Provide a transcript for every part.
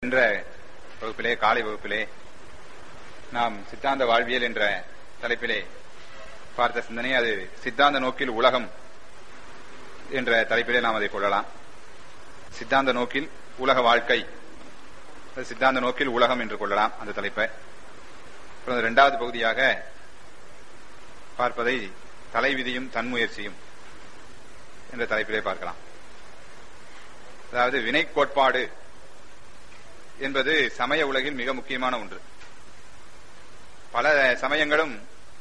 என்ற வகுப்பிலே காலை வகுப்பிலே நாம் சித்தாந்த வாழ்வியல் என்ற தலைப்பிலே பார்த்த சிந்தனை அது சித்தாந்த நோக்கில் உலகம் என்ற தலைப்பிலே நாம் அதை கொள்ளலாம் சித்தாந்த நோக்கில் உலக வாழ்க்கை அது சித்தாந்த நோக்கில் உலகம் என்று கொள்ளலாம் அந்த தலைப்பை அப்புறம் இரண்டாவது பகுதியாக பார்ப்பதை தலைவிதியும் தன்முயற்சியும் என்ற தலைப்பிலே பார்க்கலாம் அதாவது வினை கோட்பாடு என்பது சமய உலகில் மிக முக்கியமான ஒன்று பல சமயங்களும்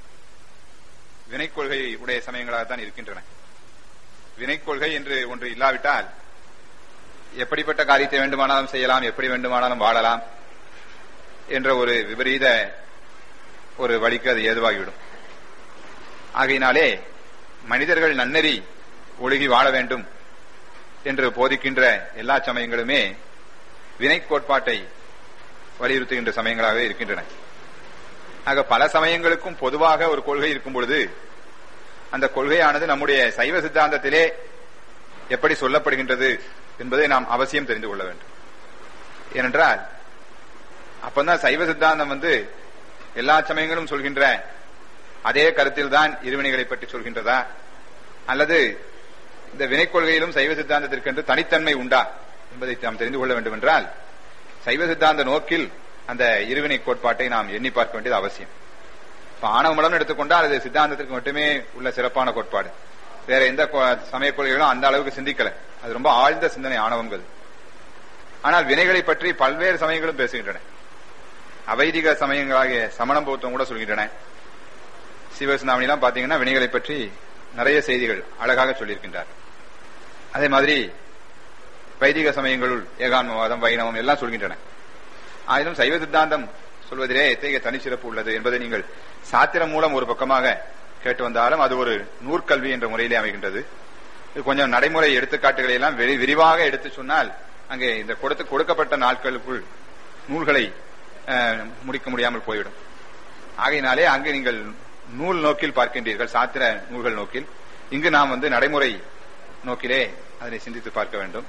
வினை கொள்கை உடைய சமயங்களாகத்தான் இருக்கின்றன வினை கொள்கை என்று ஒன்று இல்லாவிட்டால் எப்படிப்பட்ட காரியத்தை வேண்டுமானாலும் செய்யலாம் எப்படி வேண்டுமானாலும் வாழலாம் என்ற ஒரு விபரீத ஒரு வழிக்கு அது ஏதுவாகிவிடும் ஆகையினாலே மனிதர்கள் நன்னெறி ஒழுகி வாழ வேண்டும் என்று போதிக்கின்ற எல்லா சமயங்களுமே வினை கோட்பாட்டை வலியுறுத்துகின்ற சமயங்களாகவே இருக்கின்றன ஆக பல சமயங்களுக்கும் பொதுவாக ஒரு கொள்கை இருக்கும் பொழுது அந்த கொள்கையானது நம்முடைய சைவ சித்தாந்தத்திலே எப்படி சொல்லப்படுகின்றது என்பதை நாம் அவசியம் தெரிந்து கொள்ள வேண்டும் ஏனென்றால் அப்பதான் சைவ சித்தாந்தம் வந்து எல்லா சமயங்களும் சொல்கின்ற அதே கருத்தில் தான் இருவினைகளை பற்றி சொல்கின்றதா அல்லது இந்த வினை கொள்கையிலும் சைவ சித்தாந்தத்திற்கென்று தனித்தன்மை உண்டா என்பதை நாம் தெரிந்து கொள்ள வேண்டும் என்றால் சைவ சித்தாந்த நோக்கில் அந்த இருவினை கோட்பாட்டை நாம் எண்ணி பார்க்க வேண்டியது அவசியம் இப்ப ஆணவ மலம் எடுத்துக்கொண்டால் அது சித்தாந்தத்திற்கு மட்டுமே உள்ள சிறப்பான கோட்பாடு வேற எந்த சமய கொள்கைகளும் அந்த அளவுக்கு சிந்திக்கல அது ரொம்ப ஆழ்ந்த சிந்தனை ஆணவங்கள் ஆனால் வினைகளை பற்றி பல்வேறு சமயங்களும் பேசுகின்றன அவைதிக சமயங்களாகிய சமணம் பௌத்தம் கூட சொல்கின்றன சிவசுனாமணிலாம் பாத்தீங்கன்னா வினைகளை பற்றி நிறைய செய்திகள் அழகாக சொல்லியிருக்கின்றார் அதே மாதிரி வைதிக சமயங்களுள் ஏகான்மவாதம் வைணவம் எல்லாம் சொல்கின்றன ஆயினும் சைவ சித்தாந்தம் சொல்வதிலே எத்தகைய தனிச்சிறப்பு உள்ளது என்பதை நீங்கள் சாத்திரம் மூலம் ஒரு பக்கமாக கேட்டு வந்தாலும் அது ஒரு நூற்கல்வி என்ற முறையிலே அமைகின்றது கொஞ்சம் நடைமுறை எடுத்துக்காட்டுகளை எல்லாம் விரிவாக எடுத்து சொன்னால் அங்கே இந்த கொடுத்து கொடுக்கப்பட்ட நாட்களுக்குள் நூல்களை முடிக்க முடியாமல் போய்விடும் ஆகையினாலே அங்கு நீங்கள் நூல் நோக்கில் பார்க்கின்றீர்கள் சாத்திர நூல்கள் நோக்கில் இங்கு நாம் வந்து நடைமுறை நோக்கிலே அதனை சிந்தித்து பார்க்க வேண்டும்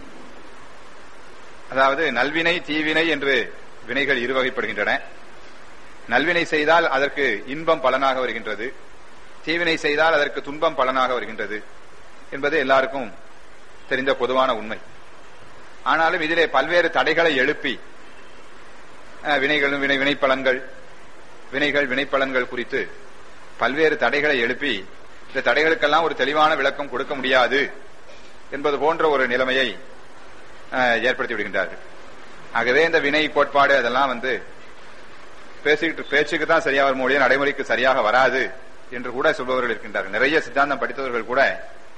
அதாவது நல்வினை தீவினை என்று வினைகள் இருவகைப்படுகின்றன நல்வினை செய்தால் அதற்கு இன்பம் பலனாக வருகின்றது தீவினை செய்தால் அதற்கு துன்பம் பலனாக வருகின்றது என்பது எல்லாருக்கும் தெரிந்த பொதுவான உண்மை ஆனாலும் இதிலே பல்வேறு தடைகளை எழுப்பி வினைகளும் வினை வினைப்பலன்கள் வினைகள் வினைப்பலன்கள் குறித்து பல்வேறு தடைகளை எழுப்பி இந்த தடைகளுக்கெல்லாம் ஒரு தெளிவான விளக்கம் கொடுக்க முடியாது என்பது போன்ற ஒரு நிலைமையை ஏற்படுத்தி விடுகின்றார்கள் ஆகவே இந்த வினை கோட்பாடு அதெல்லாம் வந்து பேசிக்கிட்டு பேச்சுக்கு தான் சரியா வரும் முடியும் நடைமுறைக்கு சரியாக வராது என்று கூட சொல்பவர்கள் இருக்கின்றார்கள் நிறைய சித்தாந்தம் படித்தவர்கள் கூட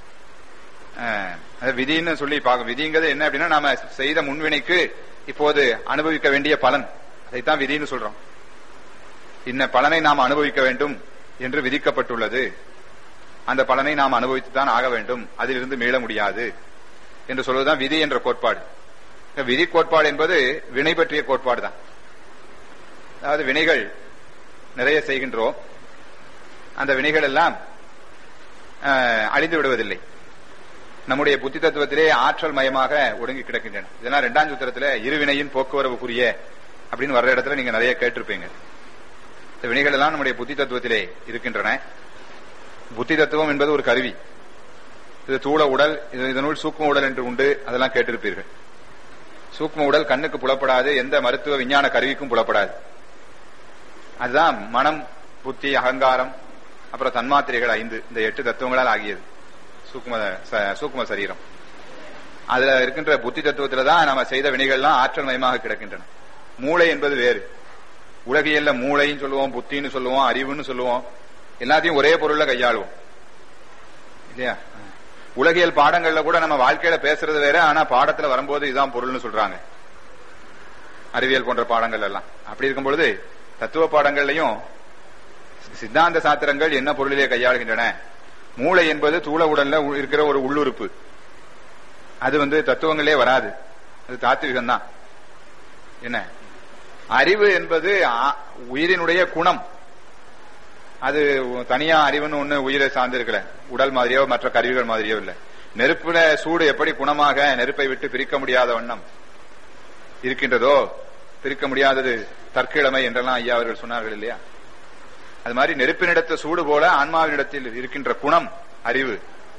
விதின்னு சொல்லி பார்க்க விதிங்கிறது என்ன அப்படின்னா நாம செய்த முன்வினைக்கு இப்போது அனுபவிக்க வேண்டிய பலன் அதைத்தான் விதின்னு சொல்றோம் இன்ன பலனை நாம் அனுபவிக்க வேண்டும் என்று விதிக்கப்பட்டுள்ளது அந்த பலனை நாம் அனுபவித்துத்தான் ஆக வேண்டும் அதிலிருந்து மீள முடியாது என்று சொல்வதுதான் விதி என்ற கோட்பாடு விதி கோட்பாடு என்பது வினை பற்றிய கோட்பாடு தான் அதாவது வினைகள் நிறைய செய்கின்றோம் அந்த வினைகள் எல்லாம் அழிந்து விடுவதில்லை நம்முடைய புத்தி தத்துவத்திலே ஆற்றல் மயமாக ஒடுங்கி கிடக்கின்றன இதெல்லாம் இரண்டாம் சூத்திரத்தில் இருவினையின் போக்குவரவுக்குரிய அப்படின்னு வர்ற இடத்துல நீங்க நிறைய கேட்டிருப்பீங்க இந்த வினைகள் எல்லாம் நம்முடைய புத்தி தத்துவத்திலே இருக்கின்றன புத்தி தத்துவம் என்பது ஒரு கருவி இது தூள உடல் இதனுள் சூக்ம உடல் என்று உண்டு அதெல்லாம் கேட்டிருப்பீர்கள் சூக்ம உடல் கண்ணுக்கு புலப்படாது எந்த மருத்துவ விஞ்ஞான கருவிக்கும் புலப்படாது அதுதான் மனம் புத்தி அகங்காரம் அப்புறம் தன்மாத்திரைகள் ஐந்து இந்த எட்டு தத்துவங்களால் ஆகியது சூக்ம சூக்ம சரீரம் அதுல இருக்கின்ற புத்தி தத்துவத்துல தான் நம்ம செய்த வினைகள்லாம் ஆற்றல் மயமாக கிடக்கின்றன மூளை என்பது வேறு உலகியல்ல மூளைன்னு சொல்லுவோம் புத்தின்னு சொல்லுவோம் அறிவுன்னு சொல்லுவோம் எல்லாத்தையும் ஒரே பொருள்ல கையாளுவோம் இல்லையா உலகியல் பாடங்கள்ல கூட நம்ம வாழ்க்கையில பேசுறது வேற ஆனா பாடத்துல வரும்போது இதுதான் பொருள்னு சொல்றாங்க அறிவியல் போன்ற பாடங்கள் எல்லாம் அப்படி இருக்கும் பொழுது தத்துவ பாடங்கள்லயும் சித்தாந்த சாத்திரங்கள் என்ன பொருளிலே கையாளுகின்றன மூளை என்பது தூள உடல்ல இருக்கிற ஒரு உள்ளுறுப்பு அது வந்து தத்துவங்களே வராது அது தாத்விகம் தான் என்ன அறிவு என்பது உயிரினுடைய குணம் அது தனியா அறிவுன்னு ஒண்ணு உயிரை சார்ந்திருக்கல உடல் மாதிரியோ மற்ற கருவிகள் மாதிரியோ இல்ல நெருப்புல சூடு எப்படி குணமாக நெருப்பை விட்டு பிரிக்க முடியாத வண்ணம் இருக்கின்றதோ பிரிக்க முடியாதது தற்கிழமை என்றெல்லாம் ஐயா அவர்கள் சொன்னார்கள் இல்லையா அது மாதிரி நெருப்பினிடத்த சூடு போல ஆன்மாவினிடத்தில் இருக்கின்ற குணம் அறிவு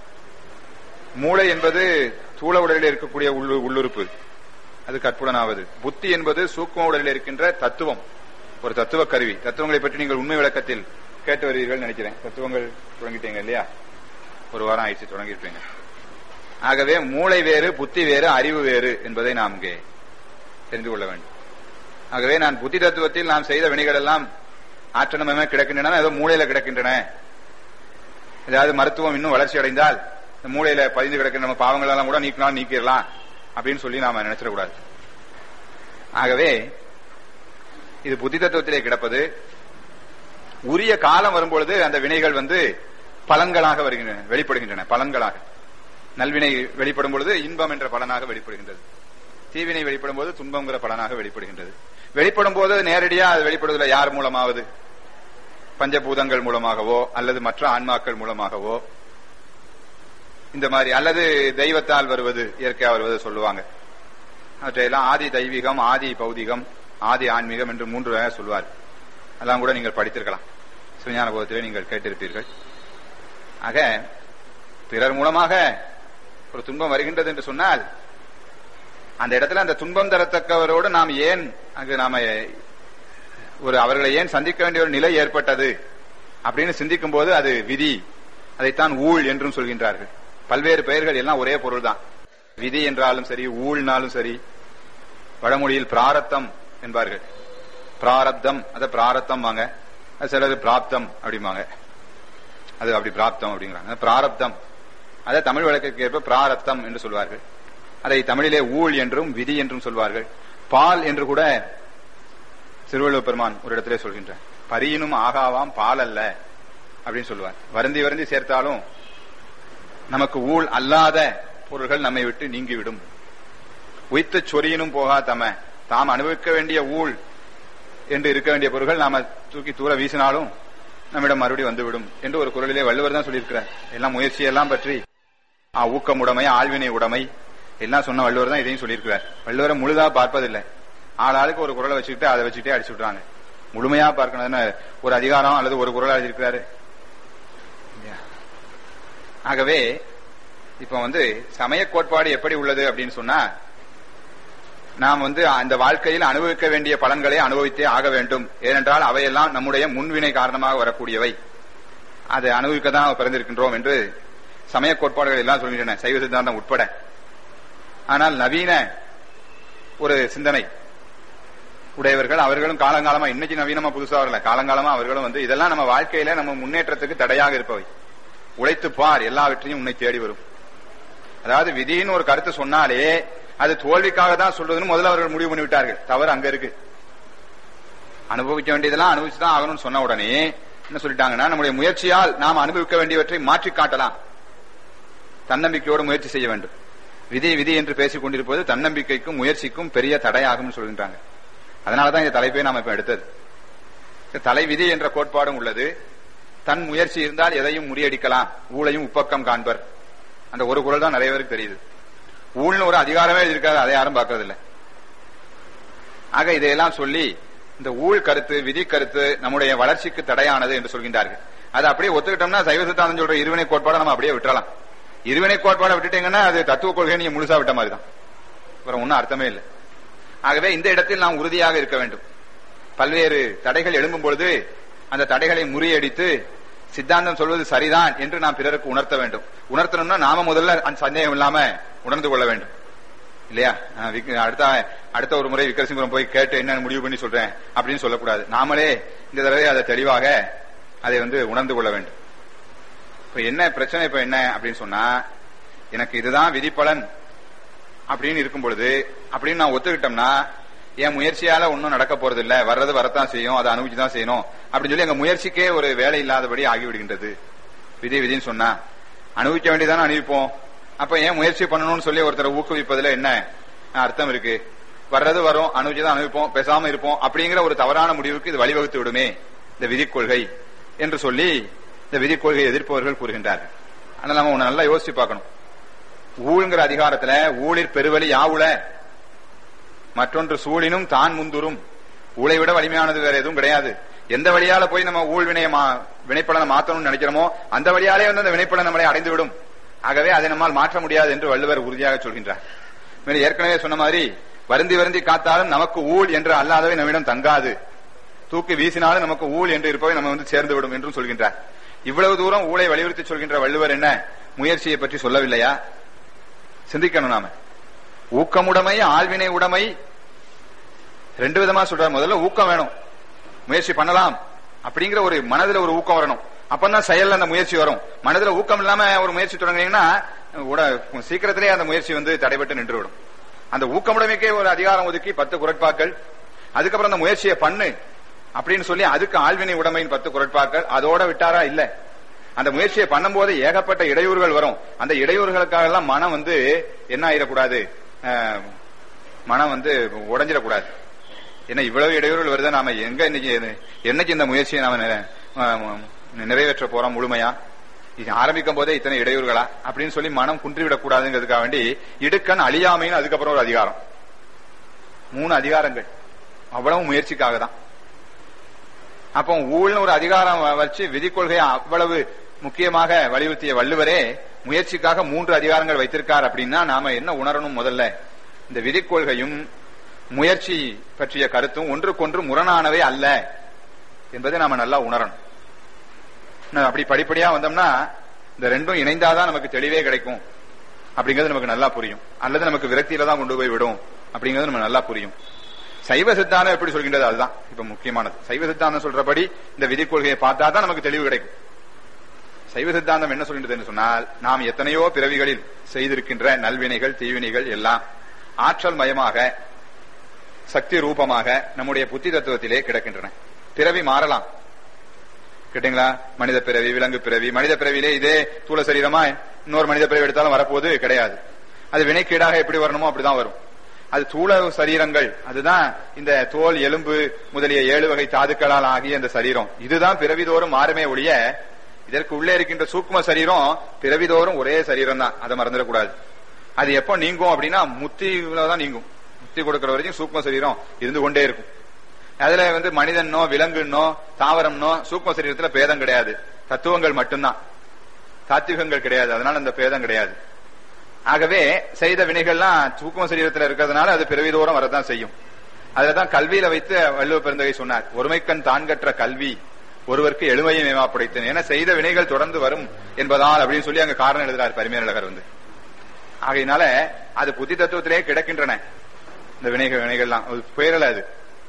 மூளை என்பது தூள உடலில் இருக்கக்கூடிய உள்ளு- உள்ளுறுப்பு அது கற்புலனாவது புத்தி என்பது சூக்ம உடலில் இருக்கின்ற தத்துவம் ஒரு தத்துவ கருவி தத்துவங்களை பற்றி நீங்கள் உண்மை விளக்கத்தில் கேட்டு வருவீர்கள் நினைக்கிறேன் தத்துவங்கள் தொடங்கிட்டீங்க இல்லையா ஒரு வாரம் ஆயிடுச்சு தொடங்கியிருப்பீங்க ஆகவே மூளை வேறு புத்தி வேறு அறிவு வேறு என்பதை நாம் இங்கே தெரிந்து கொள்ள வேண்டும் ஆகவே நான் புத்தி தத்துவத்தில் நாம் செய்த வினைகள் எல்லாம் ஆற்றனமே கிடக்கின்றன ஏதோ மூளையில கிடக்கின்றன ஏதாவது மருத்துவம் இன்னும் வளர்ச்சி அடைந்தால் இந்த மூளையில பதிந்து கிடக்கிற நம்ம பாவங்கள் எல்லாம் கூட நீக்கினால் நீக்கிடலாம் அப்படின்னு சொல்லி நாம நினைச்சிடக்கூடாது ஆகவே இது புத்தி தத்துவத்திலே கிடப்பது உரிய காலம் வரும்பொழுது அந்த வினைகள் வந்து பலன்களாக வருகின்றன வெளிப்படுகின்றன பலன்களாக நல்வினை வெளிப்படும் பொழுது இன்பம் என்ற பலனாக வெளிப்படுகின்றது தீவினை வெளிப்படும் போது துன்பங்கிற பலனாக வெளிப்படுகின்றது வெளிப்படும் போது நேரடியா அது வெளிப்படுவதில்லை யார் மூலமாவது பஞ்சபூதங்கள் மூலமாகவோ அல்லது மற்ற ஆன்மாக்கள் மூலமாகவோ இந்த மாதிரி அல்லது தெய்வத்தால் வருவது இயற்கையா வருவது சொல்லுவாங்க அவற்றையெல்லாம் ஆதி தெய்வீகம் ஆதி பௌதிகம் ஆதி ஆன்மீகம் என்று மூன்று வகை சொல்வார் அதெல்லாம் கூட நீங்கள் படித்திருக்கலாம் சிவஞான போதத்திலே நீங்கள் கேட்டிருப்பீர்கள் ஆக பிறர் மூலமாக ஒரு துன்பம் வருகின்றது என்று சொன்னால் அந்த இடத்துல அந்த துன்பம் தரத்தக்கவரோடு நாம் ஏன் அங்கு நாம ஒரு அவர்களை ஏன் சந்திக்க வேண்டிய ஒரு நிலை ஏற்பட்டது அப்படின்னு சிந்திக்கும் போது அது விதி அதைத்தான் ஊழ் என்றும் சொல்கின்றார்கள் பல்வேறு பெயர்கள் எல்லாம் ஒரே பொருள் தான் விதி என்றாலும் சரி ஊழ்னாலும் சரி வடமொழியில் பிராரத்தம் என்பார்கள் பிராரத்தம் அதை பிராரத்தம் வாங்க அது சிலர் பிராப்தம் அப்படிம்பாங்க அது அப்படி பிராப்தம் அப்படிங்கிறாங்க பிராரப்தம் அதை தமிழ் வழக்குக்கு ஏற்ப பிராரத்தம் என்று சொல்வார்கள் அதை தமிழிலே ஊழ் என்றும் விதி என்றும் சொல்வார்கள் பால் என்று கூட திருவள்ளுவர் பெருமான் ஒரு இடத்திலே சொல்கின்றார் பரியினும் ஆகாவாம் பால் அல்ல அப்படின்னு சொல்லுவார் வருந்தி வருந்தி சேர்த்தாலும் நமக்கு ஊழ் அல்லாத பொருள்கள் நம்மை விட்டு நீங்கிவிடும் உய்த்த சொறியினும் போகா தம தாம் அனுபவிக்க வேண்டிய ஊழ் என்று இருக்க வேண்டிய பொருள்கள் நாம தூக்கி தூர வீசினாலும் நம்மிடம் மறுபடியும் வந்துவிடும் என்று ஒரு குரலிலே வள்ளுவர் தான் சொல்லியிருக்கிறார் எல்லாம் முயற்சியெல்லாம் பற்றி ஆ, ஊக்கமுடைமை ஆழ்வினை உடைமை எல்லாம் சொன்ன வள்ளுவர் தான் இதையும் சொல்லியிருக்கிறார் வள்ளுவரை முழுதா பார்ப்பதில்லை ஆள் ஆளுக்கு ஒரு குரலை வச்சுக்கிட்டு அதை வச்சுக்கிட்டே அடிச்சு விட்றாங்க முழுமையா பார்க்கணும்னு ஒரு அதிகாரம் அல்லது ஒரு குரல் எழுதியிருக்கிறாரு இல்லையா? ஆகவே இப்ப வந்து சமய கோட்பாடு எப்படி உள்ளது அப்படின்னு சொன்னா நாம் வந்து அந்த வாழ்க்கையில் அனுபவிக்க வேண்டிய பலன்களை அனுபவித்தே ஆக வேண்டும் ஏனென்றால் அவையெல்லாம் நம்முடைய முன்வினை காரணமாக வரக்கூடியவை அதை அனுபவிக்க தான் பிறந்திருக்கின்றோம் என்று சமய கோட்பாடுகள் எல்லாம் சொல்கின்றன சைவ சித்தாந்தம் உட்பட ஆனால் நவீன ஒரு சிந்தனை உடையவர்கள் அவர்களும் காலங்காலமா இன்னைக்கு நவீனமா புதுசா வரல காலங்காலமா அவர்களும் வந்து இதெல்லாம் நம்ம வாழ்க்கையில நம்ம முன்னேற்றத்துக்கு தடையாக இருப்பவை உழைத்து பார் எல்லாவற்றையும் உன்னை தேடி வரும் அதாவது விதின்னு ஒரு கருத்து சொன்னாலே அது தோல்விக்காக தான் சொல்றதுன்னு முதல்ல அவர்கள் முடிவு பண்ணி விட்டார்கள் தவறு அங்க இருக்கு அனுபவிக்க வேண்டியதெல்லாம் அனுபவிச்சுதான் ஆகணும்னு சொன்ன உடனே என்ன சொல்லிட்டாங்கன்னா நம்முடைய முயற்சியால் நாம் அனுபவிக்க வேண்டியவற்றை மாற்றி காட்டலாம் தன்னம்பிக்கையோடு முயற்சி செய்ய வேண்டும் விதி விதி என்று பேசிக் கொண்டிருப்பது தன்னம்பிக்கைக்கும் முயற்சிக்கும் பெரிய தடையாகும் சொல்கின்றாங்க அதனாலதான் இந்த தலைப்பை நாம் இப்ப எடுத்தது இந்த தலை விதி என்ற கோட்பாடும் உள்ளது தன் முயற்சி இருந்தால் எதையும் முறியடிக்கலாம் ஊழையும் உப்பக்கம் காண்பர் அந்த ஒரு குரல் தான் நிறைய பேருக்கு தெரியுது ஊழ்னு ஒரு அதிகாரமே இருக்காது அதை யாரும் பார்க்கறது இல்ல ஆக இதையெல்லாம் சொல்லி இந்த ஊழ் கருத்து விதி கருத்து நம்முடைய வளர்ச்சிக்கு தடையானது என்று சொல்கின்றார்கள் அதை அப்படியே ஒத்துக்கிட்டோம்னா சைவ சித்தாந்தம் சொல்ற இருவினை கோட்பாடை நம்ம அப்படியே விட்டுறலாம் இருவினை கோட்பாடை விட்டுட்டீங்கன்னா அது தத்துவ கொள்கை நீங்க முழுசா விட்ட மாதிரி தான் அப்புறம் ஒன்னும் அர்த்தமே இல்லை ஆகவே இந்த இடத்தில் நாம் உறுதியாக இருக்க வேண்டும் பல்வேறு தடைகள் எழும்பும் பொழுது அந்த தடைகளை முறியடித்து சித்தாந்தம் சொல்வது சரிதான் என்று நாம் பிறருக்கு உணர்த்த வேண்டும் உணர்த்தணும்னா நாம முதல்ல அந்த சந்தேகம் இல்லாம உணர்ந்து கொள்ள வேண்டும் இல்லையா நான் விக்- அடுத்த அடுத்த ஒரு முறை விக்ரசிபுரம் போய் கேட்டு என்ன முடிவு பண்ணி சொல்றேன் அப்படின்னு சொல்லக்கூடாது நாமளே இந்த தடவை அதை தெளிவாக அதை வந்து உணர்ந்து கொள்ள வேண்டும் இப்ப என்ன பிரச்சனை இப்ப என்ன அப்படின்னு சொன்னா எனக்கு இதுதான் விதிப்பலன் அப்படின்னு இருக்கும் பொழுது அப்படின்னு நான் ஒத்துக்கிட்டோம்னா என் முயற்சியால ஒன்னும் நடக்க போறது இல்ல வர்றது வரத்தான் செய்யும் அதை அனுபவிச்சு தான் செய்யணும் அப்படின்னு சொல்லி எங்க முயற்சிக்கே ஒரு வேலை இல்லாதபடி ஆகிவிடுகின்றது விதி விதின்னு சொன்னா அனுபவிக்க வேண்டியதானே அனுபவிப்போம் அப்ப ஏன் முயற்சி பண்ணணும்னு சொல்லி ஒருத்தரை ஊக்குவிப்பதுல என்ன அர்த்தம் இருக்கு வர்றது வரும் அனுபவிச்சுதான் அனுபவிப்போம் பேசாம இருப்போம் அப்படிங்கிற ஒரு தவறான முடிவுக்கு இது வழிவகுத்து விடுமே இந்த விதிக் கொள்கை என்று சொல்லி இந்த விதிக் கொள்கையை எதிர்ப்பவர்கள் கூறுகின்றார்கள் அதனால நம்ம ஒண்ணு நல்லா யோசிச்சு பார்க்கணும் ஊழ்ங்கிற அதிகாரத்துல ஊழிற் பெருவழி யாவுல மற்றொன்று சூழினும் தான் முந்துரும் ஊழை விட வலிமையானது வேற எதுவும் கிடையாது எந்த வழியால போய் நம்ம ஊழ் வினைய மா- வினைப்பலனை மாத்தணும்னு நினைக்கிறோமோ அந்த வழியாலே வந்து அந்த வினைப்பலன் நம்மளை அடைந்து விடும் ஆகவே அதை நம்மால் மாற்ற முடியாது என்று வள்ளுவர் உறுதியாக சொல்கின்றார் மேலும் ஏற்கனவே சொன்ன மாதிரி வருந்தி வருந்தி காத்தாலும் நமக்கு ஊழ் என்று அல்லாதவை நம்மிடம் தங்காது தூக்கி வீசினாலும் நமக்கு ஊழ் என்று இருப்பவை நம்ம வந்து சேர்ந்து விடும் என்றும் சொல்கின்றார் இவ்வளவு தூரம் ஊழை வலியுறுத்தி சொல்கின்ற வள்ளுவர் என்ன முயற்சியை பற்றி சொல்லவில்லையா சிந்திக்கணும் நாம ஊக்கமுடைமை ஆழ்வினை உடைமை ரெண்டு விதமா சொல்றார் முதல்ல ஊக்கம் வேணும் முயற்சி பண்ணலாம் அப்படிங்கிற ஒரு மனதுல ஒரு ஊக்கம் வரணும் அப்பதான் செயல்ல அந்த முயற்சி வரும் மனதுல ஊக்கம் இல்லாம ஒரு முயற்சி தொடங்குனீங்கன்னா உட- சீக்கிரத்திலே அந்த முயற்சி வந்து தடைபட்டு நின்றுவிடும் அந்த ஊக்கமுடைமைக்கே ஒரு அதிகாரம் ஒதுக்கி பத்து குரட்பாக்கள் அதுக்கப்புறம் அந்த முயற்சியை பண்ணு அப்படின்னு சொல்லி அதுக்கு ஆழ்வினை உடைமையின் பத்து குரட்பாக்கள் அதோட விட்டாரா இல்ல அந்த முயற்சியை பண்ணும்போது ஏகப்பட்ட இடையூறுகள் வரும் அந்த இடையூறுகளுக்காக எல்லாம் மனம் வந்து என்ன ஆயிடக்கூடாது அஹ், மனம் வந்து உடைஞ்சிடக்கூடாது ஏன்னா இவ்வளவு இடையூறுகள் வருது நாம எங்க இன்னைக்கு என்னைக்கு இந்த முயற்சியை நாம நிறை- அஹ், நிறைவேற்ற போறோம் முழுமையா இது ஆரம்பிக்கும் போதே இத்தனை இடையூறுகளா அப்படின்னு சொல்லி மனம் குன்றிவிடக் கூடாதுங்கிறதுக்காக வேண்டி இடுக்கண் அழியாமைன்னு அதுக்கப்புறம் ஒரு அதிகாரம் மூணு அதிகாரங்கள் அவ்வளவு முயற்சிக்காக தான் அப்போ ஊழ்னு ஒரு அதிகாரம் வ- வச்சு விதி கொள்கையை அவ்வளவு முக்கியமாக வலியுறுத்திய வள்ளுவரே முயற்சிக்காக மூன்று அதிகாரங்கள் வைத்திருக்கார் அப்படின்னா நாம என்ன உணரணும் முதல்ல இந்த விதி கொள்கையும் முயற்சி பற்றிய கருத்தும் ஒன்றுக்கொன்று முரணானவை அல்ல என்பதை நாம நல்லா உணரணும் நான் அப்படி படிப்படியா வந்தோம்னா இந்த ரெண்டும் இணைந்தாதான் நமக்கு தெளிவே கிடைக்கும் அப்படிங்கிறது நமக்கு நல்லா புரியும் அல்லது நமக்கு விரக்தியில தான் கொண்டு போய் விடும் அப்படிங்கிறது நமக்கு நல்லா புரியும் சைவ சித்தாந்தம் எப்படி சொல்கின்றது அதுதான் இப்ப முக்கியமானது சைவ சித்தாந்தம் சொல்றபடி இந்த விதி கொள்கையை பார்த்தா தான் நமக்கு தெளிவு கிடைக்கும் சைவ சித்தாந்தம் என்ன சொல்கின்றது என்று சொன்னால் நாம் எத்தனையோ பிறவிகளில் செய்திருக்கின்ற நல்வினைகள் தீவினைகள் எல்லாம் ஆற்றல் மயமாக சக்தி ரூபமாக நம்முடைய புத்தி தத்துவத்திலே கிடக்கின்றன பிறவி மாறலாம் கேட்டீங்களா மனித பிறவி விலங்கு பிறவி மனித பிறவியிலே இதே தூள சரீரமா இன்னொரு மனித பிறவி எடுத்தாலும் வரப்போது கிடையாது அது வினைக்கீடாக எப்படி வரணுமோ அப்படிதான் வரும் அது தூள சரீரங்கள் அதுதான் இந்த தோல் எலும்பு முதலிய ஏழு வகை தாதுக்களால் ஆகிய அந்த சரீரம் இதுதான் பிறவிதோறும் மாறுமே ஒழிய இதற்கு உள்ளே இருக்கின்ற சூக்ம சரீரம் பிறவிதோறும் ஒரே சரீரம் தான் அதை மறந்துடக்கூடாது அது எப்போ நீங்கும் அப்படின்னா முத்திதான் நீங்கும் முத்தி கொடுக்கிற வரைக்கும் சூக்ம சரீரம் இருந்து கொண்டே இருக்கும் அதுல வந்து மனிதனோ விலங்குன்னோ தாவரம்னோ சூக்ம சரீரத்துல பேதம் கிடையாது தத்துவங்கள் மட்டும்தான் தாத்விகங்கள் கிடையாது அதனால அந்த பேதம் கிடையாது ஆகவே செய்த வினைகள்லாம் சூக்ம சரீரத்துல இருக்கிறதுனால அது பிறவிதோறும் வரதான் செய்யும் அதுலதான் கல்வியில வைத்து வள்ளுவ பெருந்தகை சொன்னார் ஒருமைக்கண் தான் கற்ற கல்வி ஒருவருக்கு எளிமையை மேமாப்படைத்தேன் ஏன்னா செய்த வினைகள் தொடர்ந்து வரும் என்பதால் அப்படின்னு சொல்லி அங்க காரணம் எழுதுறாரு பரிமேலழகர் வந்து ஆகையினால அது புத்தி தத்துவத்திலே கிடக்கின்றன இந்த வினைகள் வினைகள்லாம் அது பேரல அது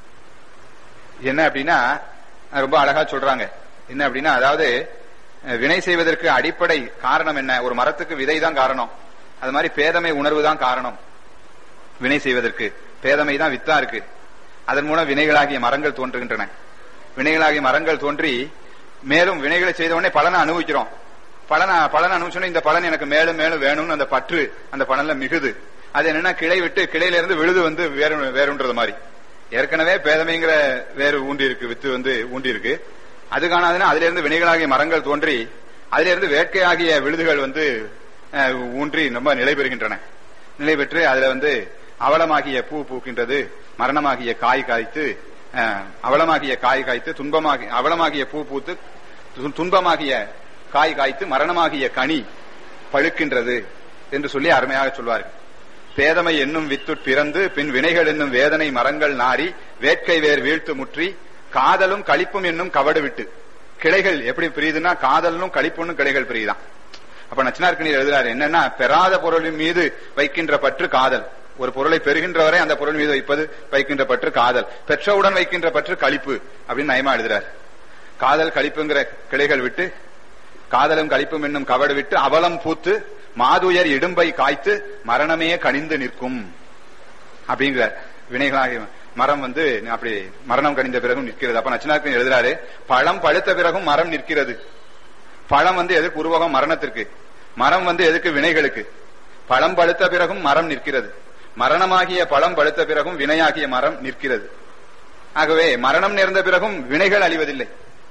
என்ன அப்படின்னா ரொம்ப அழகா சொல்றாங்க என்ன அப்படின்னா அதாவது அஹ், வினை செய்வதற்கு அடிப்படை காரணம் என்ன ஒரு மரத்துக்கு விதை தான் காரணம் அது மாதிரி பேதமை உணர்வு தான் காரணம் வினை செய்வதற்கு பேதமை தான் வித்தா இருக்கு அதன் மூலம் வினைகளாகிய மரங்கள் தோன்றுகின்றன வினைகளாகிய மரங்கள் தோன்றி மேலும் வினைகளை செய்த உடனே பலனை அனுபவிக்கிறோம் பலனை பலனை அனுபவிச்சோன்னே இந்த பலன் எனக்கு மேலும் மேலும் வேணும்னு அந்த பற்று அந்த பலன்ல மிகுது அது என்னன்னா கிளை விட்டு கிளையில இருந்து விழுது வந்து வேறு வேறுன்றது மாதிரி ஏற்கனவே பேதமைங்கிற வேறு ஊண்டி இருக்கு வித்து வந்து ஊண்டி இருக்கு அது காணாதுன்னா அதுல இருந்து வினைகளாகிய மரங்கள் தோன்றி அதுல இருந்து வேட்கையாகிய விழுதுகள் வந்து அஹ், ஊன்றி ரொம்ப நிலை பெறுகின்றன நிலை பெற்று அதுல வந்து அவலமாகிய பூ பூக்கின்றது மரணமாகிய காய் காய்த்து அஹ், அவலமாகிய காய் காய்த்து துன்பமாகி அவலமாகிய பூ பூத்து து- துன்பமாகிய காய் காய்த்து மரணமாகிய கனி பழுக்கின்றது என்று சொல்லி அருமையாக சொல்வார்கள் பேதமை என்னும் வித்துட் பிறந்து பின் வினைகள் என்னும் வேதனை மரங்கள் நாரி வேட்கை வேர் வீழ்த்து முற்றி காதலும் களிப்பும் என்னும் கவடு விட்டு கிளைகள் எப்படி பிரியுதுன்னா காதலும் களிப்புன்னு கிளைகள் பிரியுதான் அப்ப நச்சினார்கணியர் எழுதுறாரு என்னன்னா பெறாத பொருளின் மீது வைக்கின்ற பற்று காதல் ஒரு பொருளை பெறுகின்ற வரை அந்த பொருள் மீது வைப்பது வைக்கின்ற பற்று காதல் பெற்றவுடன் வைக்கின்ற பற்று களிப்பு அப்படின்னு நயமா எழுதுறாரு காதல் களிப்புங்கிற கிளைகள் விட்டு காதலும் களிப்பும் என்னும் கவடு விட்டு அவலம் பூத்து மாதுயர் இடும்பை காய்த்து மரணமே கனிந்து நிற்கும் அப்படிங்கிற வினைகளாகிய மரம் வந்து அப்படி மரணம் கனிந்த பிறகும் நிற்கிறது அப்ப நச்சினார்க்கு எழுதுறாரு பழம் பழுத்த பிறகும் மரம் நிற்கிறது பழம் வந்து எதுக்கு உருவகம் மரணத்திற்கு மரம் வந்து எதுக்கு வினைகளுக்கு பழம் பழுத்த பிறகும் மரம் நிற்கிறது மரணமாகிய பழம் பழுத்த பிறகும் வினையாகிய மரம் நிற்கிறது ஆகவே மரணம் நேர்ந்த பிறகும் வினைகள் அழிவதில்லை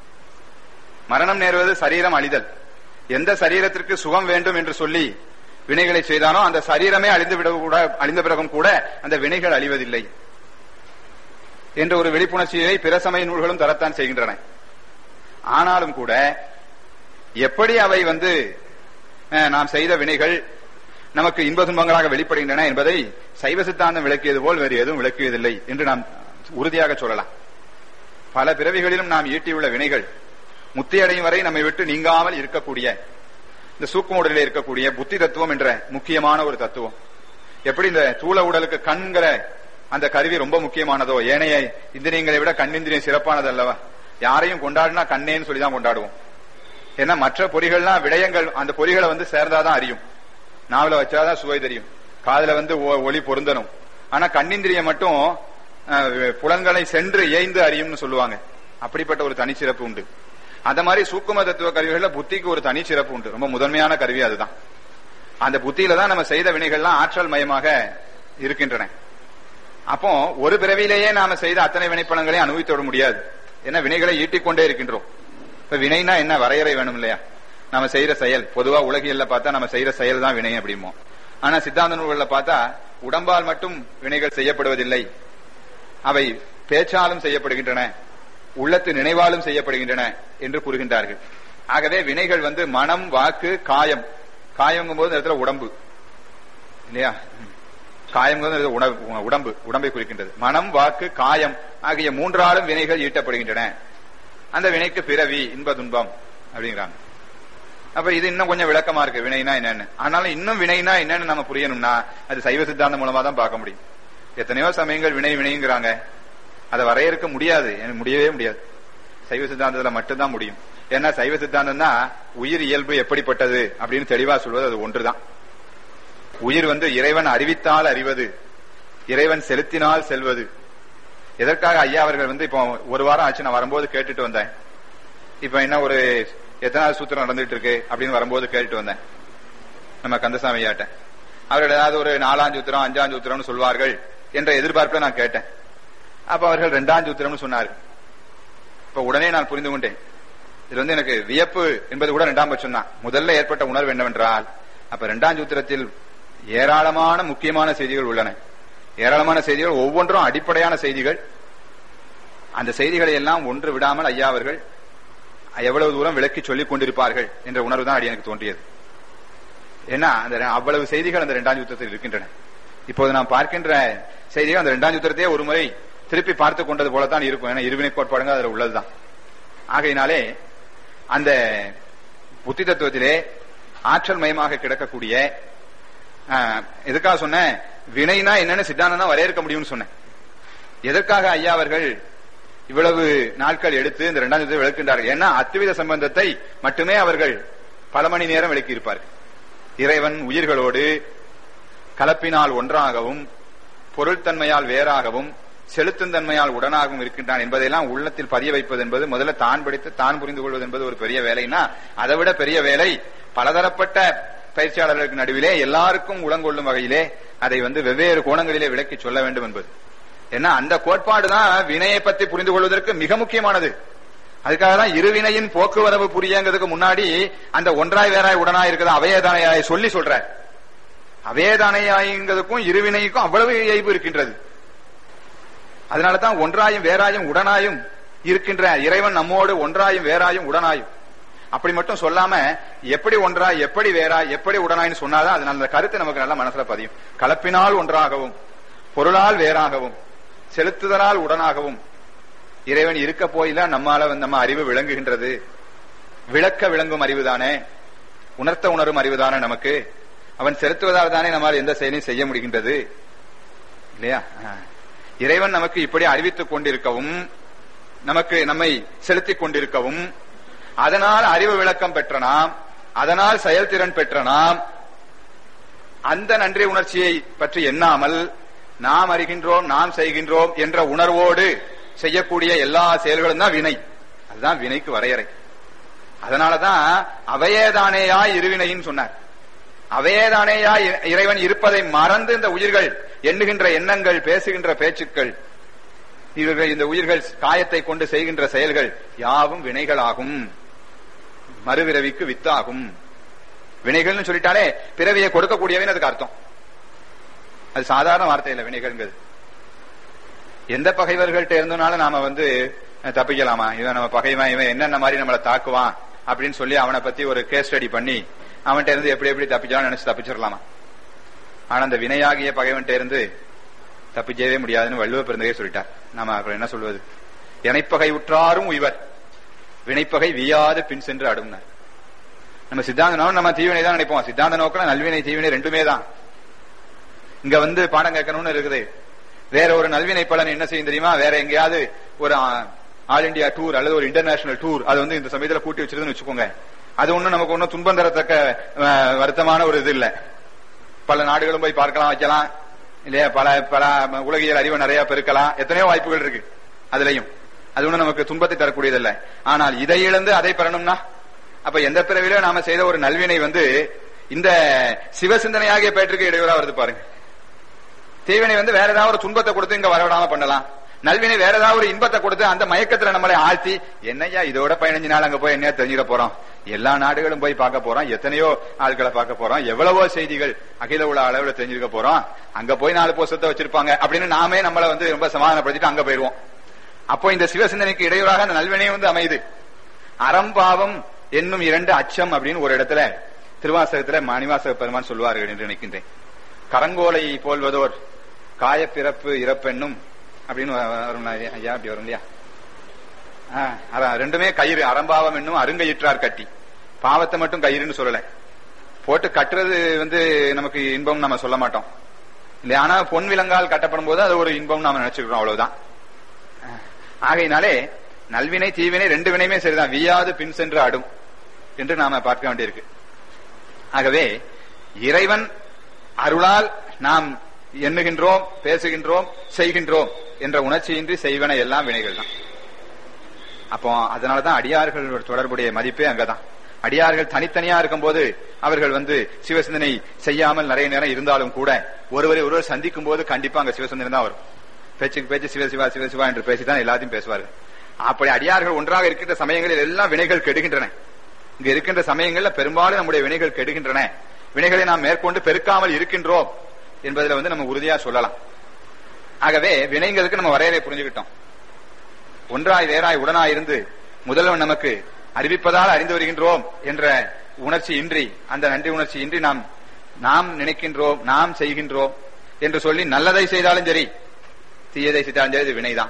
மரணம் நேர்வது சரீரம் அழிதல் எந்த சரீரத்திற்கு சுகம் வேண்டும் என்று சொல்லி வினைகளை செய்தானோ அந்த சரீரமே அழிந்து விட கூட அழிந்த பிறகும் கூட அந்த வினைகள் அழிவதில்லை என்ற ஒரு விழிப்புணர்ச்சியை பிற சமய நூல்களும் தரத்தான் செய்கின்றன ஆனாலும் கூட எப்படி அவை வந்து அஹ், நாம் செய்த வினைகள் நமக்கு இன்ப துன்பங்களாக வெளிப்படுகின்றன என்பதை சைவ சித்தாந்தம் விளக்கியது போல் வேறு எதுவும் விளக்கியதில்லை என்று நாம் உறுதியாக சொல்லலாம் பல பிறவிகளிலும் நாம் ஈட்டியுள்ள வினைகள் முத்தி அடையும் வரை நம்மை விட்டு நீங்காமல் இருக்கக்கூடிய இந்த சூக்கும உடலில் இருக்கக்கூடிய புத்தி தத்துவம் என்ற முக்கியமான ஒரு தத்துவம் எப்படி இந்த தூள உடலுக்கு கண்கிற அந்த கருவி ரொம்ப முக்கியமானதோ ஏனைய இந்திரியங்களை விட கண்ணிந்திரியம் சிறப்பானது அல்லவா யாரையும் கொண்டாடினா கண்ணேன்னு சொல்லி தான் கொண்டாடுவோம் ஏன்னா மற்ற பொறிகள்லாம் விடயங்கள் அந்த பொறிகளை வந்து சேர்ந்தாதான் அறியும் நாவல வச்சாதான் சுவை தெரியும் காதுல வந்து ஒ- ஒளி பொருந்தணும் ஆனா கண்ணிந்திரியம் மட்டும் அஹ், புலன்களை சென்று ஏய்ந்து அறியும்னு சொல்லுவாங்க அப்படிப்பட்ட ஒரு தனிச்சிறப்பு உண்டு அந்த மாதிரி சூக்கும தத்துவ கருவிகள்ல புத்திக்கு ஒரு தனிச்சிறப்பு உண்டு ரொம்ப முதன்மையான கருவி அதுதான் அந்த புத்தியில தான் நம்ம செய்த வினைகள்லாம் ஆற்றல் மயமாக இருக்கின்றன அப்போ ஒரு பிறவியிலேயே நாம செய்த அத்தனை வினைப்பலன்களையும் அனுபவித்து விட முடியாது ஏன்னா வினைகளை ஈட்டிக்கொண்டே இருக்கின்றோம் இப்ப வினைனா என்ன வரையறை வேணும் இல்லையா நம்ம செய்யற செயல் பொதுவா உலகியல்ல பார்த்தா நம்ம செய்யற செயல் தான் வினை அப்படிமோ ஆனா சித்தாந்த நூல்கள்ல பார்த்தா உடம்பால் மட்டும் வினைகள் செய்யப்படுவதில்லை அவை பேச்சாலும் செய்யப்படுகின்றன உள்ளத்து நினைவாலும் செய்யப்படுகின்றன என்று கூறுகின்றார்கள் ஆகவே வினைகள் வந்து மனம் வாக்கு காயம் காயங்கும் போது இந்த இடத்துல உடம்பு இல்லையா காயம் உடம்பு உடம்பை குறிக்கின்றது மனம் வாக்கு காயம் ஆகிய மூன்றாலும் வினைகள் ஈட்டப்படுகின்றன அந்த வினைக்கு பிறவி இன்ப துன்பம் அப்படிங்கிறாங்க அப்ப இது இன்னும் கொஞ்சம் விளக்கமா இருக்கு வினைனா என்னன்னு ஆனாலும் இன்னும் வினைனா என்னன்னு நம்ம புரியணும்னா அது சைவ சித்தாந்தம் மூலமா தான் பார்க்க முடியும் எத்தனையோ சமயங்கள் வினை வினைங்கிறாங்க அதை வரையறுக்க முடியாது எனக்கு முடியவே முடியாது சைவ சித்தாந்தத்துல மட்டும்தான் முடியும் ஏன்னா சைவ சித்தாந்தம் தான் உயிர் இயல்பு எப்படிப்பட்டது அப்படின்னு தெளிவா சொல்வது அது ஒன்றுதான் உயிர் வந்து இறைவன் அறிவித்தால் அறிவது இறைவன் செலுத்தினால் செல்வது எதற்காக ஐயா அவர்கள் வந்து இப்போ ஒரு வாரம் ஆச்சு நான் வரும்போது கேட்டுட்டு வந்தேன் இப்ப என்ன ஒரு எத்தனாவது சூத்திரம் நடந்துட்டு இருக்கு அப்படின்னு வரும்போது கேட்டுட்டு வந்தேன் நம்ம கந்தசாமி ஐயாட்ட அவர்கள் ஏதாவது ஒரு நாலாம் சூத்திரம் அஞ்சாம் சூத்திரம்னு சொல்வார்கள் என்ற எதிர்பார்ப்புல நான் கேட்டேன் அப்ப அவர்கள் ரெண்டாம் சூத்திரம்னு சொன்னார்கள் இப்ப உடனே நான் புரிந்து கொண்டேன் இது வந்து எனக்கு வியப்பு என்பது கூட இரண்டாம் பட்சம் தான் முதல்ல ஏற்பட்ட உணர்வு என்னவென்றால் அப்ப இரண்டாம் சூத்திரத்தில் ஏராளமான முக்கியமான செய்திகள் உள்ளன ஏராளமான செய்திகள் ஒவ்வொன்றும் அடிப்படையான செய்திகள் அந்த செய்திகளை எல்லாம் ஒன்று விடாமல் ஐயா அவர்கள் எவ்வளவு தூரம் விளக்கி சொல்லிக் கொண்டிருப்பார்கள் என்ற உணர்வு தான் எனக்கு தோன்றியது ஏன்னா அந்த அவ்வளவு செய்திகள் அந்த இரண்டாம் யுத்தத்தில் இருக்கின்றன இப்போது நாம் பார்க்கின்ற செய்திகள் அந்த இரண்டாம் யுத்தத்தையே ஒரு முறை திருப்பி பார்த்து கொண்டது போலத்தான் இருக்கும் ஏன்னா இருவினை கோட்பாடுங்க அதுல உள்ளதுதான் ஆகையினாலே அந்த புத்தி தத்துவத்திலே ஆற்றல் மயமாக கிடக்கக்கூடிய எதுக்காக சொன்னேன் வினைனா என்னன்னு சித்தாந்தம் தான் வரையறுக்க முடியும்னு சொன்னேன் எதற்காக ஐயா அவர்கள் இவ்வளவு நாட்கள் எடுத்து இந்த இரண்டாம் யுத்தத்தை விளக்கின்றார்கள் ஏன்னா அத்துவித சம்பந்தத்தை மட்டுமே அவர்கள் பல மணி நேரம் விளக்கி இருப்பார்கள் இறைவன் உயிர்களோடு கலப்பினால் ஒன்றாகவும் பொருள்தன்மையால் வேறாகவும் செலுத்தும் தன்மையால் உடனாகவும் இருக்கின்றான் என்பதையெல்லாம் உள்ளத்தில் பதிய வைப்பது என்பது முதல்ல தான் படித்து தான் புரிந்து கொள்வது என்பது ஒரு பெரிய வேலைன்னா அதை விட பெரிய வேலை பலதரப்பட்ட பயிற்சியாளர்களுக்கு நடுவிலே எல்லாருக்கும் உளங்கொள்ளும் வகையிலே அதை வந்து வெவ்வேறு கோணங்களிலே விளக்கி சொல்ல வேண்டும் என்பது ஏன்னா அந்த கோட்பாடு தான் வினையை பத்தி புரிந்து கொள்வதற்கு மிக முக்கியமானது அதுக்காக தான் இருவினையின் போக்குவரவு புரியங்கிறதுக்கு முன்னாடி அந்த ஒன்றாய் வேறாய் உடனாய் இருக்கிற அவையதானையாய் சொல்லி சொல்ற அவையதானையாய்ங்கிறதுக்கும் இருவினைக்கும் அவ்வளவு இயல்பு இருக்கின்றது அதனாலதான் ஒன்றாயும் வேறாயும் உடனாயும் இருக்கின்ற இறைவன் நம்மோடு ஒன்றாயும் வேறாயும் உடனாயும் அப்படி மட்டும் சொல்லாம எப்படி ஒன்றா எப்படி வேறா எப்படி உடனாயின்னு சொன்னாதான் அதனால அந்த கருத்து நமக்கு நல்ல மனசுல பதியும் கலப்பினால் ஒன்றாகவும் பொருளால் வேறாகவும் செலுத்துதலால் உடனாகவும் இறைவன் இருக்க போயில நம்மால நம்ம அறிவு விளங்குகின்றது விளக்க விளங்கும் அறிவுதானே உணர்த்த உணரும் அறிவுதானே நமக்கு அவன் செலுத்துவதால் தானே நம்மால் எந்த செயலையும் செய்ய முடிகின்றது இல்லையா இறைவன் நமக்கு இப்படி அறிவித்துக் கொண்டிருக்கவும் நமக்கு நம்மை செலுத்திக் கொண்டிருக்கவும் அதனால் அறிவு விளக்கம் பெற்ற நாம் அதனால் செயல்திறன் பெற்ற நாம் அந்த நன்றி உணர்ச்சியை பற்றி எண்ணாமல் நாம் அறிகின்றோம் நாம் செய்கின்றோம் என்ற உணர்வோடு செய்யக்கூடிய எல்லா செயல்களும் தான் வினை அதுதான் வினைக்கு வரையறை அதனாலதான் அவையேதானேயாய் இருவினைன்னு சொன்னார் அவையேதானேயாய் இறைவன் இருப்பதை மறந்து இந்த உயிர்கள் எண்ணுகின்ற எண்ணங்கள் பேசுகின்ற பேச்சுக்கள் இவர்கள் இந்த உயிர்கள் காயத்தை கொண்டு செய்கின்ற செயல்கள் யாவும் வினைகளாகும் மறுவிரவிக்கு வித்தாகும் வினைகள்னு சொல்லிட்டாலே பிறவியை கொடுக்கக்கூடியவன் அதுக்கு அர்த்தம் அது சாதாரண வார்த்தை இல்லை வினைகள்ங்கிறது எந்த பகைவர்கள்ட்ட இருந்தனாலும் நாம வந்து அஹ், தப்பிக்கலாமா இவன் நம்ம பகைவன் இவன் என்னென்ன மாதிரி நம்மளை தாக்குவான் அப்படின்னு சொல்லி அவனை பத்தி ஒரு கேஸ் ஸ்டடி பண்ணி அவன்கிட்ட இருந்து எப்படி எப்படி தப்பிச்சாலும் நினைச்சு தப்பிச்சிடலாமா ஆனா அந்த வினையாகிய பகைவன்கிட்ட இருந்து தப்பிச்சவே முடியாதுன்னு வள்ளுவ பிறந்தகை சொல்லிட்டார் நாம அப்புறம் என்ன சொல்வது இணைப்பகை உற்றாரும் உய்வர் வினைப்பகை வியாது பின் சென்று அடும்னார் நம்ம சித்தாந்த நோக்கம் நம்ம தீவினை தான் நினைப்போம் சித்தாந்த நோக்கம் நல்வினை தீவினை ரெண்டுமே தான் இங்க வந்து பாடம் கேட்கணும்னு இருக்குது வேற ஒரு நல்வினை பலன் என்ன செய்யும் தெரியுமா வேற எங்கேயாவது ஒரு ஆல் இந்தியா டூர் அல்லது ஒரு இன்டர்நேஷனல் டூர் அது வந்து இந்த சமயத்துல கூட்டி வச்சிருக்குன்னு வச்சுக்கோங்க அது ஒண்ணும் நமக்கு ஒன்னும் துன்பம் தரத்தக்க அஹ், வருத்தமான ஒரு இது இல்ல பல நாடுகளும் போய் பார்க்கலாம் வைக்கலாம் இல்லையா பல பல உலகியல் அறிவை நிறைய பெருக்கலாம் எத்தனையோ வாய்ப்புகள் இருக்கு அதுலயும் அது ஒண்ணும் நமக்கு துன்பத்தை தரக்கூடியதில்ல ஆனால் இதை இழந்து அதை பெறணும்னா அப்ப எந்த பிறவில நாம செய்த ஒரு நல்வினை வந்து இந்த சிவசிந்தனையாகிய பேற்றுக்கு இடையூறா வருது பாருங்க தீவினை வந்து வேற ஏதாவது ஒரு துன்பத்தை கொடுத்து இங்க வரவிடாம பண்ணலாம் நல்வினை வேற ஏதாவது ஒரு இன்பத்தை கொடுத்து அந்த மயக்கத்துல நம்மளை ஆழ்த்தி என்னய்யா இதோட பதினஞ்சு நாள் அங்க போய் என்ன தெரிஞ்சுக்க போறோம் எல்லா நாடுகளும் போய் பார்க்க போறோம் எத்தனையோ ஆட்களை பார்க்க போறோம் எவ்வளவோ செய்திகள் அகில உலக அளவுல தெரிஞ்சுக்க போறோம் அங்க போய் நாலு புஸ்தத்தை வச்சிருப்பாங்க அப்படின்னு நாமே நம்மள வந்து ரொம்ப சமாதானப்படுத்திட்டு அங்க போயிருவோம் அப்போ இந்த சிவசிந்தனைக்கு இடையூறாக அந்த நல்வினை வந்து அமையுது அறம்பாவம் என்னும் இரண்டு அச்சம் அப்படின்னு ஒரு இடத்துல திருவாசகத்துல மணிவாசக பெருமான் சொல்லுவார்கள் என்று நினைக்கின்றேன் கரங்கோலை போல்வதோர் காயப்பிறப்பு இறப்பென்னும் அப்படின்னு வரும் ஐயா அப்படி வரும் இல்லையா ஆ, அதான் ரெண்டுமே கயிறு அறம்பாவம் என்னும் அருங்கயிற்றார் கட்டி பாவத்தை மட்டும் கயிறுன்னு சொல்லல போட்டு கட்டுறது வந்து நமக்கு இன்பம் நம்ம சொல்ல மாட்டோம் இல்லையா ஆனா பொன் விலங்கால் கட்டப்படும் போது அது ஒரு இன்பம் நாம நினைச்சுக்கிறோம் அவ்வளவுதான் ஆகையினாலே நல்வினை தீவினை ரெண்டு வினையுமே சரிதான் வியாது பின் சென்று ஆடும் என்று நாம பார்க்க வேண்டியிருக்கு ஆகவே இறைவன் அருளால் நாம் எண்ணுகின்றோம் பேசுகின்றோம் செய்கின்றோம் என்ற உணர்ச்சியின்றி செய்வன எல்லாம் வினைகள் தான் அப்போ அதனாலதான் அடியார்கள் தொடர்புடைய மதிப்பே அங்கதான் அடியார்கள் தனித்தனியா இருக்கும்போது அவர்கள் வந்து சிவசிந்தனை செய்யாமல் நிறைய நேரம் இருந்தாலும் கூட ஒருவரை ஒருவர் சந்திக்கும் போது கண்டிப்பா அங்க சிவசிந்தனை தான் வரும் பேச்சுக்கு பேச்சு சிவசிவா சிவசிவா என்று பேசிதான் எல்லாத்தையும் பேசுவார்கள் அப்படி அடியார்கள் ஒன்றாக இருக்கின்ற சமயங்களில் எல்லாம் வினைகள் கெடுகின்றன இங்க இருக்கின்ற சமயங்கள்ல பெரும்பாலும் நம்முடைய வினைகள் கெடுகின்றன வினைகளை நாம் மேற்கொண்டு பெருக்காமல் இருக்கின்றோம் என்பதுல வந்து நம்ம உறுதியா சொல்லலாம் ஆகவே வினைங்கிறதுக்கு நம்ம வரையறை புரிஞ்சுக்கிட்டோம் ஒன்றாய் வேறாய் உடனாய் இருந்து முதல்வன் நமக்கு அறிவிப்பதால் அறிந்து வருகின்றோம் என்ற உணர்ச்சி இன்றி அந்த நன்றி உணர்ச்சி இன்றி நாம் நாம் நினைக்கின்றோம் நாம் செய்கின்றோம் என்று சொல்லி நல்லதை செய்தாலும் சரி தீயதை செய்தாலும் சரி இது வினைதான்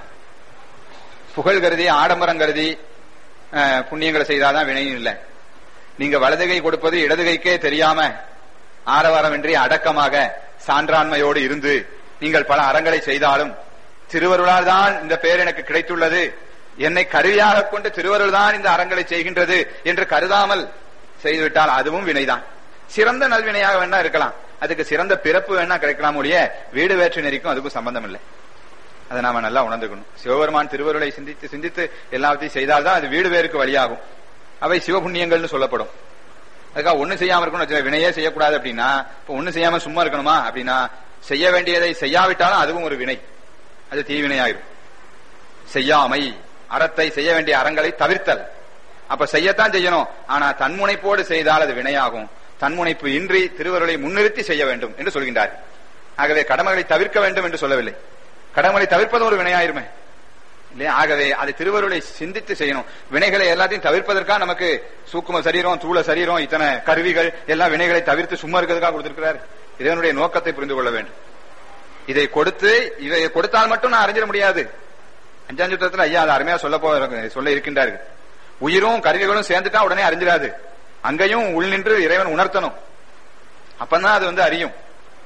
புகழ் கருதி ஆடம்பரம் கருதி அஹ், புண்ணியங்களை செய்தாதான் வினையும் இல்லை நீங்க வலதுகை கொடுப்பது இடதுகைக்கே தெரியாம ஆரவாரமின்றி அடக்கமாக சான்றாண்மையோடு இருந்து நீங்கள் பல அறங்களை செய்தாலும் திருவருளால் தான் இந்த பெயர் எனக்கு கிடைத்துள்ளது என்னை கருவியாக கொண்டு திருவருள் தான் இந்த அறங்களை செய்கின்றது என்று கருதாமல் செய்துவிட்டால் அதுவும் வினைதான் சிறந்த நல்வினையாக வேணா இருக்கலாம் அதுக்கு சிறந்த பிறப்பு வேணா கிடைக்கலாம் ஒழிய வீடு வேற்று நெறிக்கும் அதுக்கும் சம்பந்தம் இல்லை அதை நாம நல்லா உணர்ந்துக்கணும் சிவபெருமான் திருவருளை சிந்தித்து சிந்தித்து எல்லாத்தையும் செய்தால்தான் அது வீடு வேருக்கு வழியாகும் அவை சிவபுண்ணியங்கள்னு சொல்லப்படும் அதுக்காக ஒண்ணு செய்யாம இருக்கணும் வச்சுக்கோங்க. வினையே செய்யக்கூடாது அப்படின்னா இப்ப ஒண்ணு செய்யாம சும்மா இருக்கணுமா அப்படின்னா செய்ய வேண்டியதை செய்யாவிட்டாலும் அதுவும் ஒரு வினை அது தீவினையாயிரும் செய்யாமை அறத்தை செய்ய வேண்டிய அறங்களை தவிர்த்தல் அப்ப செய்யத்தான் செய்யணும் ஆனா தன்முனைப்போடு செய்தால் அது வினையாகும் தன்முனைப்பு இன்றி திருவருளை முன்னிறுத்தி செய்ய வேண்டும் என்று சொல்கின்றார் ஆகவே கடமைகளை தவிர்க்க வேண்டும் என்று சொல்லவில்லை கடமைகளை தவிர்ப்பது ஒரு வினையாயிருமே இல்லையா ஆகவே அதை திருவருளை சிந்தித்து செய்யணும் வினைகளை எல்லாத்தையும் தவிர்ப்பதற்காக நமக்கு சூக்கும சரீரம் தூள சரீரம் இத்தனை கருவிகள் எல்லா வினைகளை தவிர்த்து சும்மா இருக்கிறதுக்காக கொடுத்திருக்கிறார் இதனுடைய நோக்கத்தை புரிந்து கொள்ள வேண்டும் இதை கொடுத்து இதை கொடுத்தால் மட்டும் நான் அறிஞ்சிட முடியாது அஞ்சாம் சுத்தத்துல ஐயா அது அருமையா சொல்ல போ சொல்ல இருக்கின்றார்கள் உயிரும் கருவிகளும் சேர்ந்துட்டா உடனே அறிஞ்சிடாது அங்கேயும் உள் நின்று இறைவன் உணர்த்தணும் அப்பதான் அது வந்து அறியும்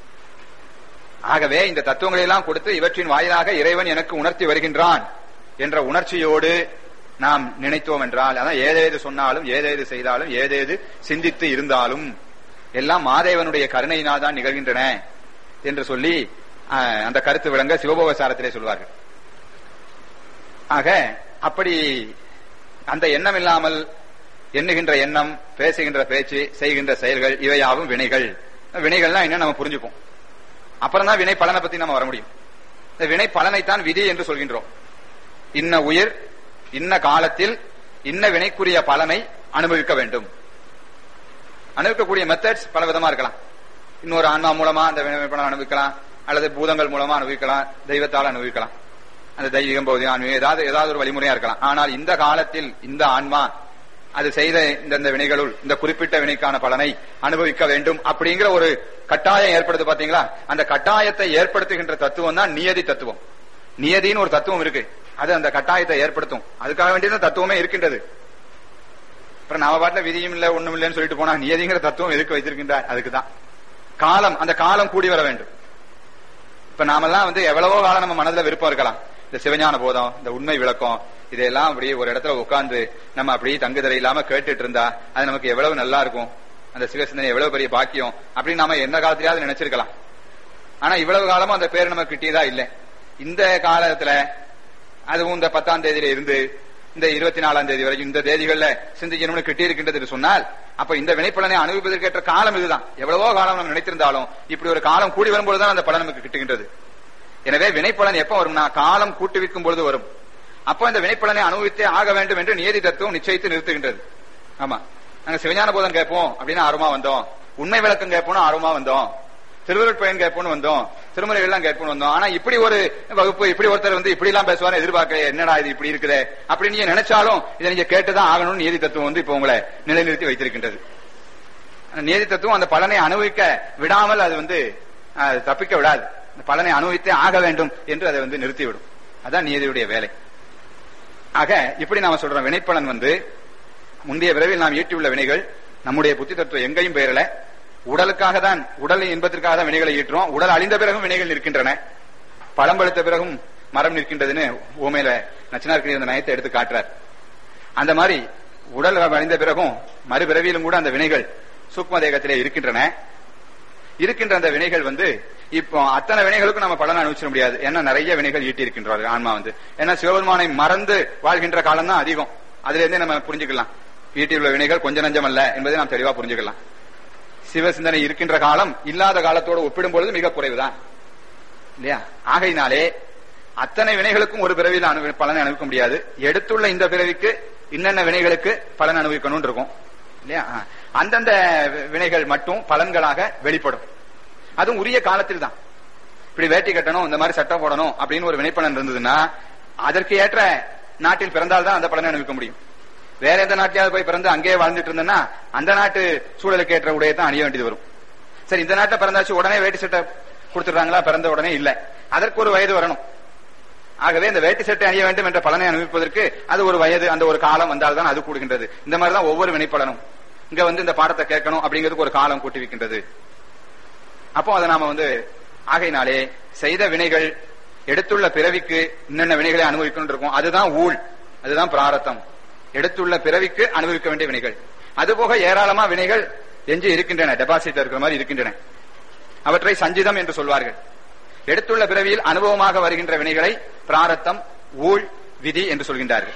ஆகவே இந்த தத்துவங்களை எல்லாம் கொடுத்து இவற்றின் வாயிலாக இறைவன் எனக்கு உணர்த்தி வருகின்றான் என்ற உணர்ச்சியோடு நாம் நினைத்தோம் என்றால் அதான் ஏதேது சொன்னாலும் ஏதேது செய்தாலும் ஏதேது சிந்தித்து இருந்தாலும் எல்லாம் மாதேவனுடைய கருணையினால் தான் நிகழ்கின்றன என்று சொல்லி ஆஹ், அந்த கருத்து விளங்க சிவபோகசாரத்திலே சொல்வார்கள் ஆக அப்படி அந்த எண்ணம் இல்லாமல் எண்ணுகின்ற எண்ணம் பேசுகின்ற பேச்சு செய்கின்ற செயல்கள் இவையாவும் வினைகள் வினைகள்னா என்ன நம்ம புரிஞ்சுப்போம் அப்புறம் தான் வினை பலனை பத்தி நம்ம வர முடியும் இந்த வினை பலனைத்தான் விதி என்று சொல்கின்றோம் இன்ன உயிர் இன்ன காலத்தில் இன்ன வினைக்குரிய பலனை அனுபவிக்க வேண்டும் அனுபவிக்கக்கூடிய மெத்தட்ஸ் பல விதமா இருக்கலாம் இன்னொரு ஆன்மா மூலமா அந்த வினை பலனை அனுபவிக்கலாம் அல்லது பூதங்கள் மூலமா அனுபவிக்கலாம் தெய்வத்தால் அனுபவிக்கலாம் அந்த தெய்வீகம் பௌதிகம் ஆன்மீகம் ஏதாவது ஏதாவது ஒரு வழிமுறையா இருக்கலாம் ஆனால் இந்த காலத்தில் இந்த ஆன்மா அது செய்த இந்த இந்த வினைகளுள் இந்த குறிப்பிட்ட வினைக்கான பலனை அனுபவிக்க வேண்டும் அப்படிங்கிற ஒரு கட்டாயம் ஏற்படுது பாத்தீங்களா அந்த கட்டாயத்தை ஏற்படுத்துகின்ற தத்துவம் தான் நியதி தத்துவம் நியதின்னு ஒரு தத்துவம் இருக்கு அது அந்த கட்டாயத்தை ஏற்படுத்தும் அதுக்காக வேண்டிய தத்துவமே இருக்கின்றது அப்புறம் நாம பாட்டுல விதியும் இல்ல ஒண்ணும் இல்லைன்னு சொல்லிட்டு போனா நியதிங்கிற தத்துவம் எதுக்கு வைத்திருக்கின்றார் அதுக்குதான் காலம் அந்த காலம் கூடி வர வேண்டும் இப்ப நாமெல்லாம் வந்து எவ்வளவோ காலம் நம்ம மனதுல விருப்பம் இருக்கலாம் இந்த சிவஞான போதம் இந்த உண்மை விளக்கம் இதெல்லாம் அப்படியே ஒரு இடத்துல உட்கார்ந்து நம்ம அப்படியே தங்குதலை இல்லாம கேட்டுட்டு இருந்தா அது நமக்கு எவ்வளவு நல்லா இருக்கும் அந்த சிவசிந்தனை எவ்வளவு பெரிய பாக்கியம் அப்படின்னு நாம எந்த காலத்திலயாவது நினைச்சிருக்கலாம் ஆனா இவ்வளவு காலமும் அந்த பேர் நமக்கு கிட்டியதா இல்ல இந்த காலத்துல அதுவும் இந்த பத்தாம் தேதியில இருந்து இந்த இருபத்தி நாலாம் தேதி வரைக்கும் இந்த தேதிகள்ல சிந்திக்கணும்னு கிட்டி இருக்கின்றது என்று சொன்னால் அப்ப இந்த வினைப்பலனை அனுபவிப்பதற்கேற்ற காலம் இதுதான் எவ்வளவோ காலம் நம்ம நினைத்திருந்தாலும் இப்படி ஒரு காலம் கூடி வரும்போதுதான் அந்த பலன் நமக்கு கிட்டுகின்றது எனவே வினைப்பலன் எப்ப வரும்னா காலம் கூட்டுவிக்கும் பொழுது வரும் அப்ப இந்த வினைப்பலனை அனுபவித்தே ஆக வேண்டும் என்று நியதி தத்துவம் நிச்சயித்து நிறுத்துகின்றது ஆமா நாங்க சிவஞான போதம் கேட்போம் அப்படின்னு ஆர்வமா வந்தோம் உண்மை விளக்கம் கேட்போம்னு ஆர்வமா வந்தோம் திருவருட் பயன் கேட்போம்னு வந்தோம் திருமுறை எல்லாம் கேட்போம்னு வந்தோம் ஆனா இப்படி ஒரு வகுப்பு இப்படி ஒருத்தர் வந்து இப்படி எல்லாம் பேசுவாரு எதிர்பார்க்க என்னடா இது இப்படி இருக்குதே அப்படி நீங்க நினைச்சாலும் இதை நீங்க கேட்டுதான் ஆகணும்னு நீதி தத்துவம் வந்து இப்ப உங்களை நிலைநிறுத்தி வைத்திருக்கின்றது நீதி தத்துவம் அந்த பலனை அனுபவிக்க விடாமல் அது வந்து அஹ், தப்பிக்க விடாது அந்த பலனை அனுபவித்தே ஆக வேண்டும் என்று அதை வந்து நிறுத்திவிடும் அதான் நீதியுடைய வேலை ஆக இப்படி நாம சொல்றோம் வினைப்பலன் வந்து முந்தைய விரைவில் நாம் ஈட்டியுள்ள வினைகள் நம்முடைய புத்தி தத்துவம் எங்கேயும் பெயரல உடலுக்காக தான் உடல் இன்பத்திற்காக தான் வினைகளை ஈட்டுறோம் உடல் அழிந்த பிறகும் வினைகள் நிற்கின்றன பழம் பழுத்த பிறகும் மரம் நிற்கின்றதுன்னு ஓமையில நச்சினார்க்கு அந்த நயத்தை எடுத்து காட்டுறார் அந்த மாதிரி உடல் அழிந்த பிறகும் மறுபிறவியிலும் கூட அந்த வினைகள் சூக்ம தேகத்திலே இருக்கின்றன இருக்கின்ற அந்த வினைகள் வந்து இப்போ அத்தனை வினைகளுக்கும் நம்ம பலன் அனுபவிச்சிட முடியாது ஏன்னா நிறைய வினைகள் ஈட்டி இருக்கின்றார்கள் ஆன்மா வந்து ஏன்னா சிவபெருமானை மறந்து வாழ்கின்ற காலம் தான் அதிகம் அதுல இருந்தே நம்ம புரிஞ்சுக்கலாம் ஈட்டியுள்ள வினைகள் கொஞ்ச நஞ்சம் அல்ல என்பதை நாம் தெளிவா புரிஞ்சுக்கலாம் சிவ சிந்தனை இருக்கின்ற காலம் இல்லாத காலத்தோடு ஒப்பிடும் பொழுது மிக குறைவுதான் இல்லையா ஆகையினாலே அத்தனை வினைகளுக்கும் ஒரு பிறவியில் அனு பலனை அனுபவிக்க முடியாது எடுத்துள்ள இந்த பிறவிக்கு இன்னென்ன வினைகளுக்கு பலன் அனுபவிக்கணும்னு இருக்கும் இல்லையா ஆ. அந்தந்த வி- வினைகள் மட்டும் பலன்களாக வெளிப்படும் அதுவும் உரிய காலத்தில் தான் இப்படி வேட்டி கட்டணும் இந்த மாதிரி சட்டம் போடணும் அப்படின்னு ஒரு வினைப்பலன் இருந்ததுன்னா அதற்கு ஏற்ற நாட்டில் பிறந்தால்தான் அந்த பலனை அனுபவிக்க முடியும் வேற எந்த நாட்டிலாவது போய் பிறந்து அங்கேயே வாழ்ந்துட்டு இருந்தேன்னா அந்த நாட்டு சூழலுக்கு ஏற்ற உடையை தான் அணிய வேண்டியது வரும் சரி இந்த நாட்டில் பிறந்தாச்சு உடனே வேட்டி சட்டை கொடுத்துடுறாங்களா பிறந்த உடனே இல்ல அதற்கு ஒரு வயது வரணும் ஆகவே இந்த வேட்டி சட்டை அணிய வேண்டும் என்ற பலனை அனுபவிப்பதற்கு அது ஒரு வயது அந்த ஒரு காலம் வந்தால்தான் அது கூடுகின்றது இந்த மாதிரி தான் ஒவ்வொரு வினைப்பலனும் இங்க வந்து இந்த பாடத்தை கேட்கணும் அப்படிங்கிறதுக்கு ஒரு காலம் கூட்டுவிக்கின்றது அப்போ அதை நாம வந்து ஆகையினாலே செய்த வினைகள் எடுத்துள்ள பிறவிக்கு என்னென்ன வினைகளை அனுபவிக்கணும் இருக்கும் அதுதான் ஊழ் அதுதான் பிராரத்தம் எடுத்துள்ள பிறவிக்கு அனுபவிக்க வேண்டிய வினைகள் அதுபோக ஏராளமா வினைகள் எஞ்சி இருக்கின்றன டெபாசிட் இருக்கிற மாதிரி இருக்கின்றன அவற்றை சஞ்சிதம் என்று சொல்வார்கள் எடுத்துள்ள பிறவியில் அனுபவமாக வருகின்ற வினைகளை பிராரத்தம் ஊழ் விதி என்று சொல்கின்றார்கள்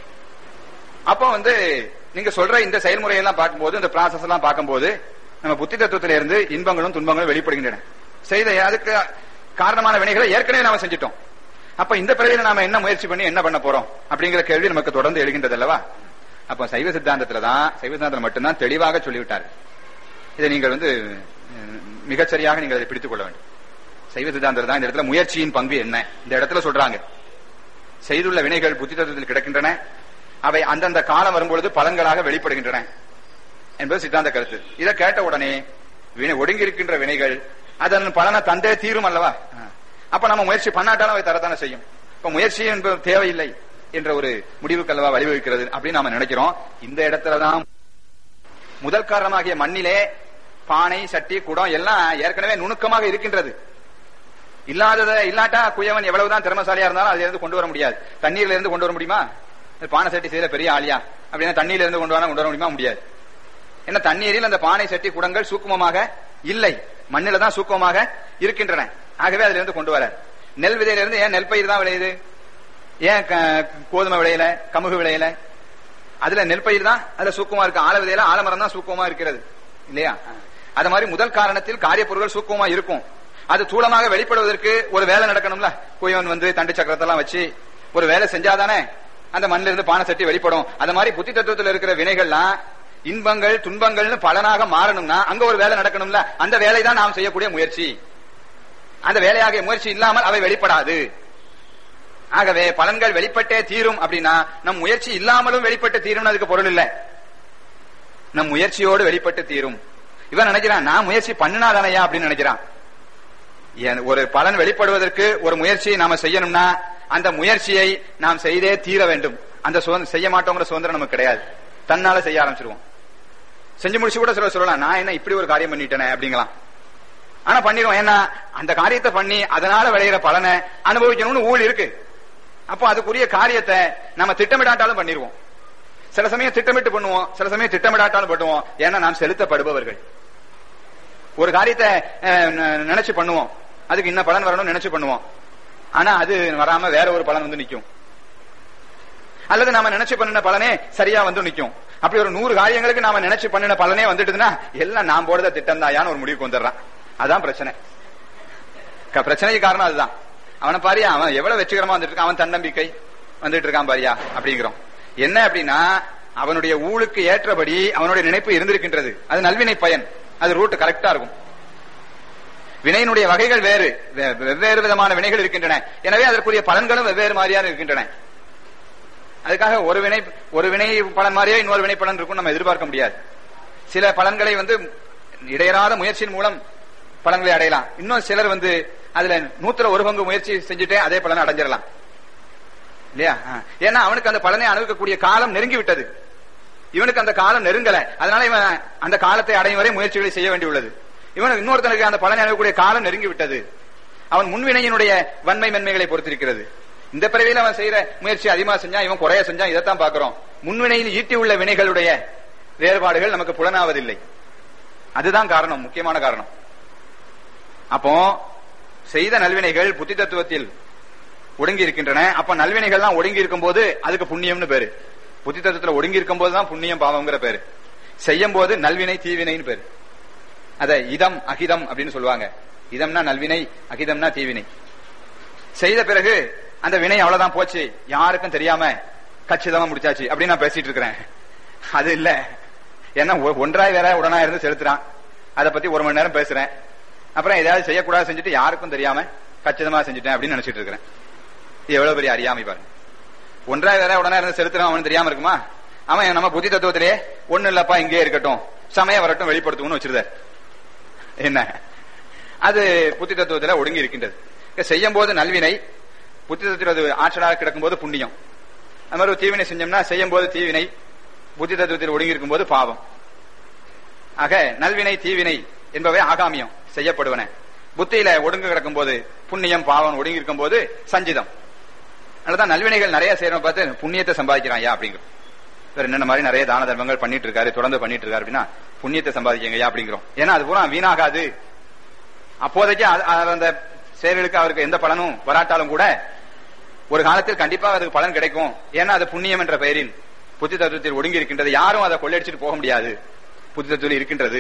அப்போ வந்து நீங்க சொல்ற இந்த செயல்முறையெல்லாம் பார்க்கும்போது இந்த ப்ராசஸ் எல்லாம் பார்க்கும்போது நம்ம புத்தி தத்துவத்தில இருந்து இன்பங்களும் துன்பங்களும் வெளிப்படுகின்றன செய்த அதுக்கு காரணமான வினைகளை ஏற்கனவே நாம செஞ்சிட்டோம் அப்ப இந்த பிறவியில நாம என்ன முயற்சி பண்ணி என்ன பண்ண போறோம் அப்படிங்கிற கேள்வி நமக்கு தொடர்ந்து எழுகின்றது அல்லவா அப்ப சைவ சித்தாந்தத்துல தான் சைவ சித்தாந்தத்தில் மட்டும்தான் தெளிவாக சொல்லிவிட்டார் இதை நீங்கள் வந்து அஹ், மிகச்சரியாக நீங்கள் அதை பிடித்துக் கொள்ள வேண்டும் சைவ சித்தாந்தத்தில் தான் இந்த இடத்துல முயற்சியின் பங்கு என்ன இந்த இடத்துல சொல்றாங்க செய்துள்ள வினைகள் புத்தி தத்துவத்தில் கிடக்கின்றன அவை அந்தந்த காலம் வரும்பொழுது பலன்களாக வெளிப்படுகின்றன என்பது சித்தாந்த கருத்து இதை கேட்ட உடனே வினை ஒடுங்கி இருக்கின்ற வினைகள் அதன் பலனை தந்தே தீரும் அல்லவா அப்ப நம்ம முயற்சி பண்ணாட்டாலும் அவை தரத்தானே செய்யும் இப்ப முயற்சி என்பது தேவையில்லை என்ற ஒரு முடிவுக்கு அல்லவா வழிவகுக்கிறது அப்படின்னு நாம நினைக்கிறோம் இந்த இடத்துலதான் முதல் காரணமாகிய மண்ணிலே பானை சட்டி குடம் எல்லாம் ஏற்கனவே நுணுக்கமாக இருக்கின்றது இல்லாதத இல்லாட்டா குயவன் எவ்வளவுதான் திறமசாலியா இருந்தாலும் அதுல இருந்து கொண்டு வர முடியாது தண்ணீர்ல இருந்து கொண்டு வர முடியுமா இந்த பானை சட்டி செய்யற பெரிய ஆளியா அப்படின்னா தண்ணீர்ல இருந்து கொண்டு வர கொண்டு வர முடியுமா முடியாது ஏன்னா தண்ணீரில் அந்த பானை சட்டி குடங்கள் சூக்குமமாக இல்லை மண்ணில தான் சூக்குமமாக இருக்கின்றன ஆகவே அதுல இருந்து கொண்டு வர நெல் விதையில இருந்து ஏன் நெல் பயிர் தான் விளையுது ஏன் க- கோதுமை விளையல கமுகு விளையல அதுல நெல் பயிர் தான் அதுல சூக்குமா இருக்கு ஆல விதையில ஆலமரம் தான் சூக்குமா இருக்கிறது இல்லையா அது மாதிரி முதல் காரணத்தில் காரிய பொருட்கள் சூக்குமா இருக்கும் அது தூளமாக வெளிப்படுவதற்கு ஒரு வேலை நடக்கணும்ல குயவன் வந்து தண்டு சக்கரத்தெல்லாம் வச்சு ஒரு வேலை செஞ்சாதானே அந்த மண்ணில இருந்து பானை சட்டி வெளிப்படும் அது மாதிரி புத்தி தத்துவத்தில் இருக்கிற வினைகள்லாம் இன்பங்கள் துன்பங்கள்னு பலனாக மாறணும்னா அங்க ஒரு வேலை நடக்கணும்ல அந்த வேலை தான் நாம் செய்யக்கூடிய முயற்சி அந்த வேலையாகிய முயற்சி இல்லாமல் அவை வெளிப்படாது ஆகவே பலன்கள் வெளிப்பட்டே தீரும் அப்படின்னா நம் முயற்சி இல்லாமலும் வெளிப்பட்டு தீரும் அதுக்கு பொருள் இல்ல நம் முயற்சியோடு வெளிப்பட்டு தீரும் இவன் நினைக்கிறான் நான் முயற்சி பண்ணினாதானையா அப்படின்னு நினைக்கிறான் ஏன் ஒரு பலன் வெளிப்படுவதற்கு ஒரு முயற்சியை நாம செய்யணும்னா அந்த முயற்சியை நாம் செய்தே தீர வேண்டும் அந்த சுதந்திரம் செய்ய மாட்டோங்கிற சுதந்திரம் நமக்கு கிடையாது தன்னால செய்ய ஆரம்பிச்சிருவோம் செஞ்சு முடிச்சு கூட சில சொல்லலாம் நான் என்ன இப்படி ஒரு காரியம் பண்ணிட்டேனே அப்படிங்களாம் ஆனா பண்ணிடுவோம் ஏன்னா அந்த காரியத்தை பண்ணி அதனால விளையிற பலனை அனுபவிக்கணும்னு ஊழ் இருக்கு அப்போ அதுக்குரிய காரியத்தை நம்ம திட்டமிடாட்டாலும் பண்ணிடுவோம் சில சமயம் திட்டமிட்டு பண்ணுவோம் சில சமயம் திட்டமிடாட்டாலும் பண்ணுவோம் ஏன்னா நாம் செலுத்தப்படுபவர்கள் ஒரு காரியத்தை அஹ், ந- நினைச்சு பண்ணுவோம் அதுக்கு இன்ன பலன் வரணும்னு நினைச்சு பண்ணுவோம் ஆனா அது வராம வேற ஒரு பலன் வந்து நிக்கும் அல்லது நாம நினைச்சு பண்ணின பலனே சரியா வந்து நிக்கும் அப்படி ஒரு நூறு காரியங்களுக்கு நாம நினைச்சு பண்ணின பலனே வந்துட்டுதுன்னா எல்லாம் நான் போடுற திட்டம் தாயான்னு ஒரு முடிவுக்கு வந்துடுறான் அதான் பிரச்சனை க- பிரச்சனைக்கு காரணம் அதுதான் அவனை பாரியா அவன் எவ்வளவு வெற்றிகரமா வந்துட்டு இருக்கான் அவன் தன்னம்பிக்கை வந்துட்டு இருக்கான் பாரியா அப்படிங்கிறோம் என்ன அப்படின்னா அவனுடைய ஊழுக்கு ஏற்றபடி அவனுடைய நினைப்பு இருந்திருக்கின்றது அது நல்வினை பயன் அது ரூட் கரெக்டா இருக்கும் வினையினுடைய வகைகள் வேறு வே- வெவ்வேறு விதமான வினைகள் இருக்கின்றன எனவே அதற்குரிய பலன்களும் வெவ்வேறு மாதிரியான இருக்கின்றன அதுக்காக ஒரு வினை ஒரு வினை பலன் மாதிரியே இன்னொரு வினை பலன் இருக்கும் நம்ம எதிர்பார்க்க முடியாது சில பலன்களை வந்து இடையறாத முயற்சியின் மூலம் பலன்களை அடையலாம் இன்னும் சிலர் வந்து அதுல நூத்துல ஒரு பங்கு முயற்சி செஞ்சுட்டே அதே பலனை அடைஞ்சிடலாம் இல்லையா ஆ. ஏன்னா அவனுக்கு அந்த பலனை அனுபவிக்கக்கூடிய காலம் நெருங்கி விட்டது இவனுக்கு அந்த காலம் நெருங்கல அதனால இவன் அந்த காலத்தை அடையும் வரை முயற்சிகளை செய்ய வேண்டியுள்ளது இவனுக்கு இன்னொருத்தனுக்கு அந்த பலனை அனுபவக்கூடிய காலம் நெருங்கி விட்டது அவன் முன்வினையினுடைய வன்மை மென்மைகளை பொறுத்திருக்கிறது இந்த பிறவியில அவன் செய்யற முயற்சி அதிகமா செஞ்சா இவன் குறைய செஞ்சா இதைத்தான் பாக்குறோம் முன்வினையில் ஈட்டி உள்ள வினைகளுடைய வேறுபாடுகள் நமக்கு புலனாவதில்லை அதுதான் காரணம் முக்கியமான காரணம் அப்போ செய்த நல்வினைகள் புத்தி தத்துவத்தில் ஒடுங்கி இருக்கின்றன அப்ப நல்வினைகள் தான் ஒடுங்கி இருக்கும் போது அதுக்கு புண்ணியம்னு பேரு புத்தி தத்துவத்துல ஒடுங்கி இருக்கும் போதுதான் புண்ணியம் பாவம்ங்கிற பேரு செய்யும் போது நல்வினை தீவினைன்னு பேரு அத இதம் அகிதம் அப்படின்னு சொல்லுவாங்க இதம்னா நல்வினை அகிதம்னா தீவினை செய்த பிறகு அந்த வினை அவ்வளவுதான் போச்சு யாருக்கும் தெரியாம கச்சிதமா முடிச்சாச்சு அப்படின்னு நான் பேசிட்டு இருக்கிறேன் அது இல்ல ஏன்னா ஒ- ஒன்றாய் வேற உடனா இருந்து செலுத்துறான் அதை பத்தி ஒரு மணி நேரம் பேசுறேன் அப்புறம் ஏதாவது செய்யக்கூடாது செஞ்சுட்டு யாருக்கும் தெரியாம கச்சிதமா செஞ்சுட்டேன் அப்படின்னு நினைச்சிட்டு இருக்கிறேன் இது எவ்வளவு பெரிய அறியாமை பாருங்க ஒன்றாய் வேற உடனே இருந்து செலுத்துறான் அவனுக்கு தெரியாம இருக்குமா அவன் நம்ம புத்தி தத்துவத்திலே ஒண்ணு இல்லப்பா இங்கே இருக்கட்டும் சமயம் வரட்டும் வெளிப்படுத்துவோம்னு வச்சிருந்தார் என்ன அது புத்தி தத்துவத்துல ஒடுங்கி இருக்கின்றது செய்யும் போது நல்வினை புத்தி தத்துவத்தில் அது ஆற்றலாக கிடக்கும் போது புண்ணியம் அது மாதிரி ஒரு தீவினை செஞ்சோம்னா செய்யும் போது தீவினை புத்தி தத்துவத்தில் ஒடுங்கி இருக்கும் போது பாவம் ஆக நல்வினை தீவினை என்பவை ஆகாமியம் செய்யப்படுவன புத்தியில ஒடுங்கு கிடக்கும் போது புண்ணியம் பாவம் ஒடுங்கி இருக்கும் போது சஞ்சிதம் அதனாலதான் நல்வினைகள் நிறைய செய்யறவங்க பார்த்து புண்ணியத்தை சம்பாதிக்கிறான் ஐயா அப்படிங்கிறோம் வேற என்னென்ன மாதிரி நிறைய தான தர்மங்கள் பண்ணிட்டு இருக்காரு தொடர்ந்து பண்ணிட்டு இருக்காரு அப்படின்னா புண்ணியத்தை சம்பாதிக்கங்க ஐயா அப்படிங்கிறோம் ஏன்னா அது பூரா வீணாகாது அப்போதைக்கு அது- அது அந்த செயல்களுக்கு அவருக்கு எந்த பலனும் வராட்டாலும் கூட ஒரு காலத்தில் கண்டிப்பா அதுக்கு பலன் கிடைக்கும் ஏன்னா அது புண்ணியம் என்ற பெயரில் புத்தி தத்துவத்தில் ஒடுங்கி இருக்கின்றது யாரும் அதை கொள்ளையடிச்சிட்டு போக முடியாது புத்தி தத்துவத்தில் இருக்கின்றது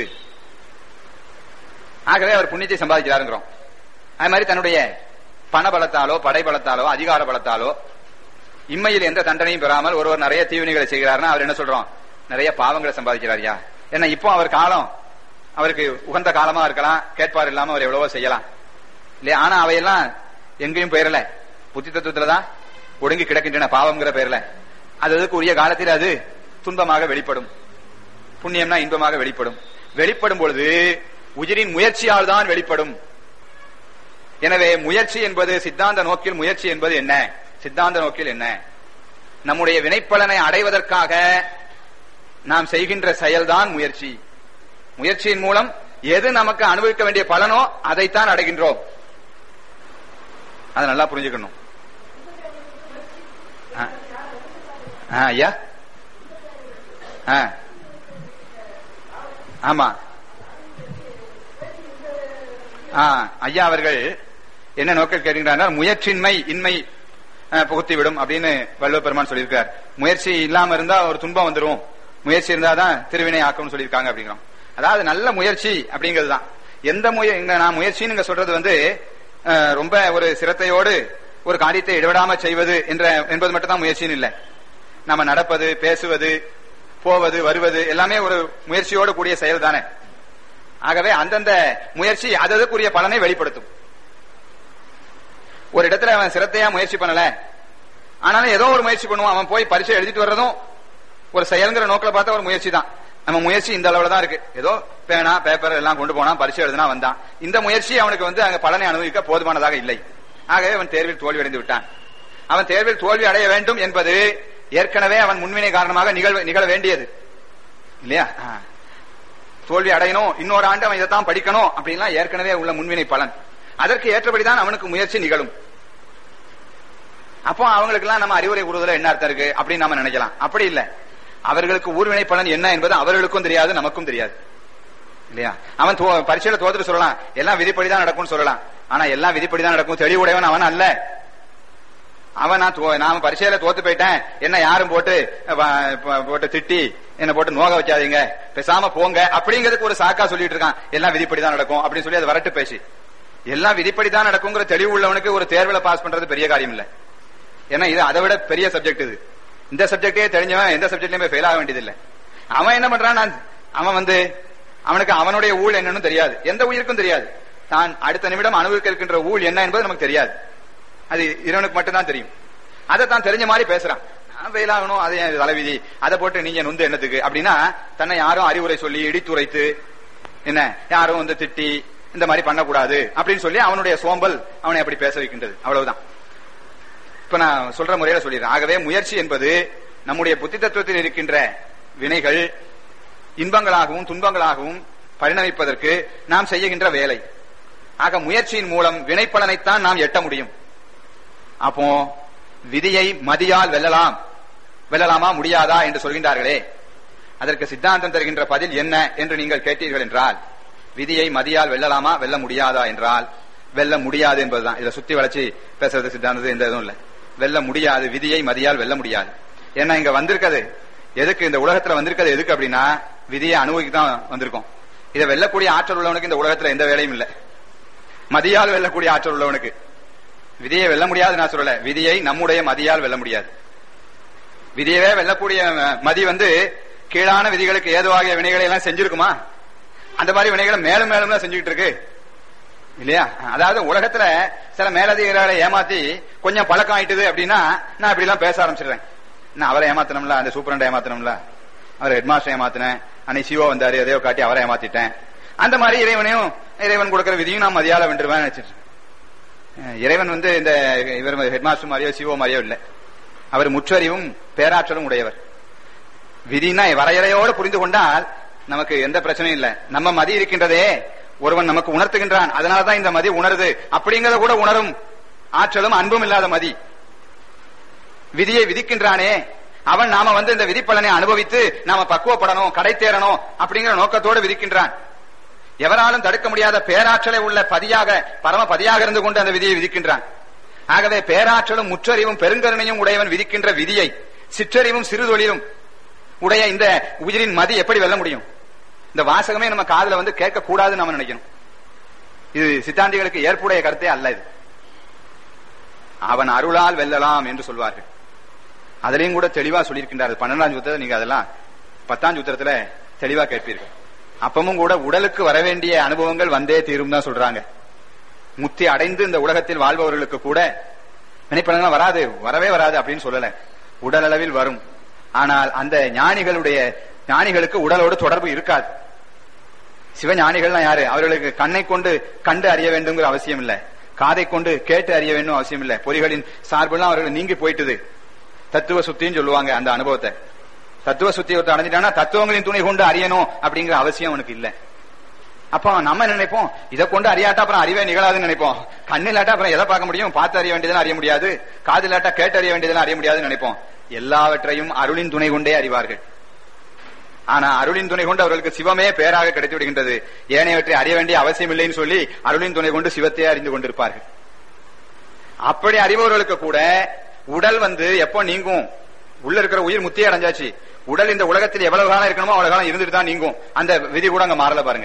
ஆகவே அவர் புண்ணியத்தை சம்பாதிக்கிறாருங்கிறோம் அது மாதிரி தன்னுடைய பண பலத்தாலோ படை பலத்தாலோ அதிகார பலத்தாலோ இம்மையில் எந்த தண்டனையும் பெறாமல் ஒருவர் நிறைய தீவினைகளை செய்கிறாருன்னா அவர் என்ன சொல்றோம் நிறைய பாவங்களை சம்பாதிக்கிறாரியா ஏன்னா இப்போ அவர் காலம் அவருக்கு உகந்த காலமா இருக்கலாம் கேட்பார் இல்லாம அவர் எவ்வளவோ செய்யலாம் இல்லையா ஆனா அவையெல்லாம் எங்கேயும் போயிடல புத்தி தத்துவத்துலதான் ஒடுங்கி கிடக்கின்றன பாவம்ங்கிற பெயர்ல அது அதுக்கு உரிய காலத்தில் அது துன்பமாக வெளிப்படும் புண்ணியம்னா இன்பமாக வெளிப்படும் வெளிப்படும் பொழுது உயிரின் முயற்சியால் தான் வெளிப்படும் எனவே முயற்சி என்பது சித்தாந்த நோக்கில் முயற்சி என்பது என்ன சித்தாந்த நோக்கில் என்ன நம்முடைய வினைப்பலனை அடைவதற்காக நாம் செய்கின்ற செயல்தான் முயற்சி முயற்சியின் மூலம் எது நமக்கு அனுபவிக்க வேண்டிய பலனோ அதைத்தான் அடைகின்றோம் அதை நல்லா புரிஞ்சுக்கணும் ஆ. ஆ, ஐயா ஆ. ஆமா ஆ, ஐயா அவர்கள் என்ன நோக்கில் கேட்கின்றார் முயற்சியின்மை இன்மை அஹ், புகுத்திவிடும் அப்படின்னு வள்ளுவ பெருமான் சொல்லியிருக்கார் முயற்சி இல்லாம இருந்தா ஒரு துன்பம் வந்துரும் முயற்சி இருந்தாதான் திருவினை ஆக்கும்னு சொல்லியிருக்காங்க அப்படிங்கிறோம் அதாவது நல்ல முயற்சி அப்படிங்கிறது தான் எந்த முய இங்க நான் முயற்சின்னு இங்க சொல்றது வந்து அஹ், ரொம்ப ஒரு சிரத்தையோடு ஒரு காரியத்தை இடைவிடாம செய்வது என்ற என்பது மட்டும் தான் முயற்சின்னு இல்லை நம்ம நடப்பது பேசுவது போவது வருவது எல்லாமே ஒரு முயற்சியோடு கூடிய செயல் தானே ஆகவே அந்தந்த முயற்சி அதற்குரிய பலனை வெளிப்படுத்தும் ஒரு இடத்துல அவன் சிரத்தையா முயற்சி பண்ணல ஆனாலும் ஏதோ ஒரு முயற்சி பண்ணுவான் அவன் போய் பரிசை எழுதிட்டு வர்றதும் ஒரு செயல்ங்கிற நோக்கில பார்த்தா ஒரு முயற்சி தான் நம்ம முயற்சி இந்த அளவுல தான் இருக்கு ஏதோ பேனா பேப்பர் எல்லாம் கொண்டு போனா பரிசு எழுதினா வந்தான் இந்த முயற்சி அவனுக்கு வந்து அங்க பலனை அனுபவிக்க போதுமானதாக இல்லை ஆகவே அவன் தேர்வில் தோல்வி அடைந்து விட்டான் அவன் தேர்வில் தோல்வி அடைய வேண்டும் என்பது ஏற்கனவே அவன் முன்வினை காரணமாக நிகழ நிகழ வேண்டியது இல்லையா ஆ. தோல்வி அடையணும் இன்னொரு ஆண்டு அவன் இதைத்தான் படிக்கணும் அப்படின்லாம் ஏற்கனவே உள்ள முன்வினை பலன் அதற்கு ஏற்றபடிதான் அவனுக்கு முயற்சி நிகழும் அப்போ அவங்களுக்கு எல்லாம் நம்ம அறிவுரை கூறுவதில் என்ன அர்த்தம் இருக்கு அப்படின்னு நம்ம நினைக்கலாம் அப்படி இல்ல அவர்களுக்கு ஊர்வினை பலன் என்ன என்பது அவர்களுக்கும் தெரியாது நமக்கும் தெரியாது இல்லையா அவன் தோ- பரீட்சையில தோத்துட்டு சொல்லலாம் எல்லாம் விதிப்படிதான் நடக்கும்னு சொல்லலாம் ஆனா எல்லாம் விதிப்படிதான் நடக்கும் தெளிவுடையவன் அவன் அல்ல அவன் நான் தோ- நாம பரீட்சையில தோத்து போயிட்டேன் என்ன யாரும் போட்டு வ- ப- போட்டு திட்டி என்ன போட்டு நோக வச்சாதீங்க பேசாம போங்க அப்படிங்கிறதுக்கு ஒரு சாக்கா சொல்லிட்டு இருக்கான் எல்லாம் விதிப்படிதான் நடக்கும் அப்படின்னு சொல்லி அது வரட்டு பேசி எல்லாம் விதிப்படிதான் நடக்குங்கிற தெளிவு உள்ளவனுக்கு ஒரு தேர்வுல பாஸ் பண்றது பெரிய காரியம் இல்ல ஏன்னா இது அதை விட பெரிய சப்ஜெக்ட் இது இந்த சப்ஜெக்டே தெரிஞ்சவன் எந்த சப்ஜெக்ட்லயுமே ஃபெயில் ஆக வேண்டியதில்லை அவன் என்ன பண்றான் நான் அவன் வந்து அவனுக்கு அவனுடைய ஊழ் என்னன்னு தெரியாது எந்த உயிருக்கும் தெரியாது தான் அடுத்த நிமிடம் அனுபவிக்க இருக்கின்ற ஊழ் என்ன என்பது நமக்கு தெரியாது அது இறைவனுக்கு மட்டும்தான் தெரியும் அதை தான் தெரிஞ்ச மாதிரி பேசுறான் நான் ஃபெயில் ஆகணும் அது என் தலைவிதி அதை போட்டு நீங்க நொந்து என்னத்துக்கு அப்படின்னா தன்னை யாரும் அறிவுரை சொல்லி இடித்துரைத்து என்ன யாரும் வந்து திட்டி இந்த மாதிரி பண்ணக்கூடாது அப்படின்னு சொல்லி அவனுடைய சோம்பல் அவனை அப்படி பேச வைக்கின்றது அவ்வளவுதான் இப்ப நான் சொல்ற முறையில சொல்லிடுறேன் ஆகவே முயற்சி என்பது நம்முடைய புத்தி தத்துவத்தில் இருக்கின்ற வினைகள் இன்பங்களாகவும் துன்பங்களாகவும் பரிணமிப்பதற்கு நாம் செய்யுகின்ற வேலை ஆக முயற்சியின் மூலம் வினைப்பலனைத்தான் நாம் எட்ட முடியும் அப்போ விதியை மதியால் வெல்லலாம் வெல்லலாமா முடியாதா என்று சொல்கின்றார்களே அதற்கு சித்தாந்தம் தருகின்ற பதில் என்ன என்று நீங்கள் கேட்டீர்கள் என்றால் விதியை மதியால் வெல்லலாமா வெல்ல முடியாதா என்றால் வெல்ல முடியாது என்பதுதான் இதுல சுத்தி வளைச்சு பேசுறது சித்தாந்தது எந்த இதுவும் இல்ல வெல்ல முடியாது விதியை மதியால் வெல்ல முடியாது ஏன்னா இங்க வந்திருக்கிறது எதுக்கு இந்த உலகத்துல வந்திருக்கிறது எதுக்கு அப்படின்னா விதியை அனுபவிக்கு தான் வந்திருக்கோம் இதை வெல்லக்கூடிய ஆற்றல் உள்ளவனுக்கு இந்த உலகத்துல எந்த வேலையும் இல்ல மதியால் வெல்லக்கூடிய ஆற்றல் உள்ளவனுக்கு விதியை வெல்ல முடியாது நான் சொல்லல விதியை நம்முடைய மதியால் வெல்ல முடியாது விதியவே வெல்லக்கூடிய அஹ், மதி வந்து கீழான விதிகளுக்கு ஏதுவாகிய வினைகளை எல்லாம் செஞ்சிருக்குமா அந்த மாதிரி வினைகளை மேலும் மேலும் தான் செஞ்சுக்கிட்டு இருக்கு இல்லையா அதாவது உலகத்துல சில மேலதிகாரிகளை ஏமாத்தி கொஞ்சம் பழக்கம் ஆயிட்டுது அப்படின்னா நான் இப்படி எல்லாம் பேச ஆரம்பிச்சிடுறேன் நான் அவரை ஏமாத்தணும்ல அந்த சூப்பரண்டை ஏமாத்தணும்ல அவர் ஹெட்மாஸ்டர் ஏமாத்தினேன் அன்னைக்கு சிவோ வந்தாரு எதையோ காட்டி அவரை ஏமாத்திட்டேன் அந்த மாதிரி இறைவனையும் இறைவன் கொடுக்கிற விதியும் நான் மதியால வென்றுவேன் நினைச்சிட்டு அஹ் இறைவன் வந்து இந்த இவர் ஹெட்மாஸ்டர் மாதிரியோ சிவோ மாதிரியோ இல்லை அவர் முற்றறிவும் பேராற்றலும் உடையவர் விதினா வரையறையோடு புரிந்து கொண்டால் நமக்கு எந்த பிரச்சனையும் இல்ல நம்ம மதி இருக்கின்றதே ஒருவன் நமக்கு உணர்த்துகின்றான் அதனாலதான் இந்த மதி உணருது அப்படிங்கறத கூட உணரும் ஆற்றலும் அன்பும் இல்லாத மதி விதியை விதிக்கின்றானே அவன் நாம வந்து இந்த விதிப்பலனை அனுபவித்து நாம பக்குவப்படணும் கடை தேரணும் அப்படிங்கிற நோக்கத்தோடு விதிக்கின்றான் எவராலும் தடுக்க முடியாத பேராற்றலை உள்ள பதியாக பரம பதியாக இருந்து கொண்டு அந்த விதியை விதிக்கின்றான் ஆகவே பேராற்றலும் முற்றறிவும் பெருங்கருணையும் உடையவன் விதிக்கின்ற விதியை சிற்றறிவும் சிறுதொழிலும் உடைய இந்த உயிரின் மதி எப்படி வெல்ல முடியும் இந்த வாசகமே நம்ம காதுல வந்து கேட்க கூடாதுன்னு நம்ம நினைக்கணும் இது சித்தாந்திகளுக்கு ஏற்புடைய கருத்தே அல்ல இது அவன் அருளால் வெல்லலாம் என்று சொல்வார்கள் அதுலயும் கூட தெளிவா சொல்லியிருக்கின்றார்கள் பன்னெண்டாம் சூத்திரத்தில் நீங்க அதெல்லாம் பத்தாம் சூத்திரத்துல தெளிவா கேட்பீர்கள் அப்பமும் கூட உடலுக்கு வர வேண்டிய அனுபவங்கள் வந்தே தீரும் தான் சொல்றாங்க முத்தி அடைந்து இந்த உலகத்தில் வாழ்பவர்களுக்கு கூட வினைப்பலன்கள் வராது வரவே வராது அப்படின்னு சொல்லல உடல் அளவில் வரும் ஆனால் அந்த ஞானிகளுடைய ஞானிகளுக்கு உடலோடு தொடர்பு இருக்காது சிவஞானிகள்லாம் யாரு அவர்களுக்கு கண்ணை கொண்டு கண்டு அறிய வேண்டும்ங்கிற அவசியம் இல்ல காதை கொண்டு கேட்டு அறிய வேண்டும் அவசியம் இல்ல பொறிகளின் சார்பெல்லாம் அவர்கள் நீங்கி போயிட்டுது தத்துவ சுத்தின்னு சொல்லுவாங்க அந்த அனுபவத்தை தத்துவ சுத்தி ஒருத்தர் அடைஞ்சிட்டானா தத்துவங்களின் துணை கொண்டு அறியணும் அப்படிங்கிற அவசியம் அவனுக்கு இல்ல அப்போ நம்ம என்ன நினைப்போம் இதை கொண்டு அறியாட்டா அப்புறம் அறிவே நிகழாதுன்னு நினைப்போம் கண்ணு இல்லாட்டா அப்புறம் எதை பார்க்க முடியும் பார்த்து அறிய வேண்டியதெல்லாம் அறிய முடியாது காது இல்லாட்டா கேட்டு அறிய வேண்டியதெல்லாம் அறிய முடியாதுன்னு நினைப்போம் எல்லாவற்றையும் அருளின் துணை கொண்டே அறிவார்கள் ஆனா அருளின் துணை கொண்டு அவர்களுக்கு சிவமே பேராக கிடைத்து விடுகின்றது ஏனையவற்றை அறிய வேண்டிய அவசியம் இல்லைன்னு சொல்லி அருளின் துணை கொண்டு சிவத்தையே அறிந்து கொண்டிருப்பார்கள் அப்படி அறிபவர்களுக்கு கூட உடல் வந்து எப்போ நீங்கும் உள்ள இருக்கிற உயிர் முத்தியே அடைஞ்சாச்சு உடல் இந்த உலகத்தில் எவ்வளவு காலம் இருக்கணுமோ அவ்வளவு காலம் இருந்துட்டு தான் நீங்கும் அந்த விதி கூட அங்க மாறல பாருங்க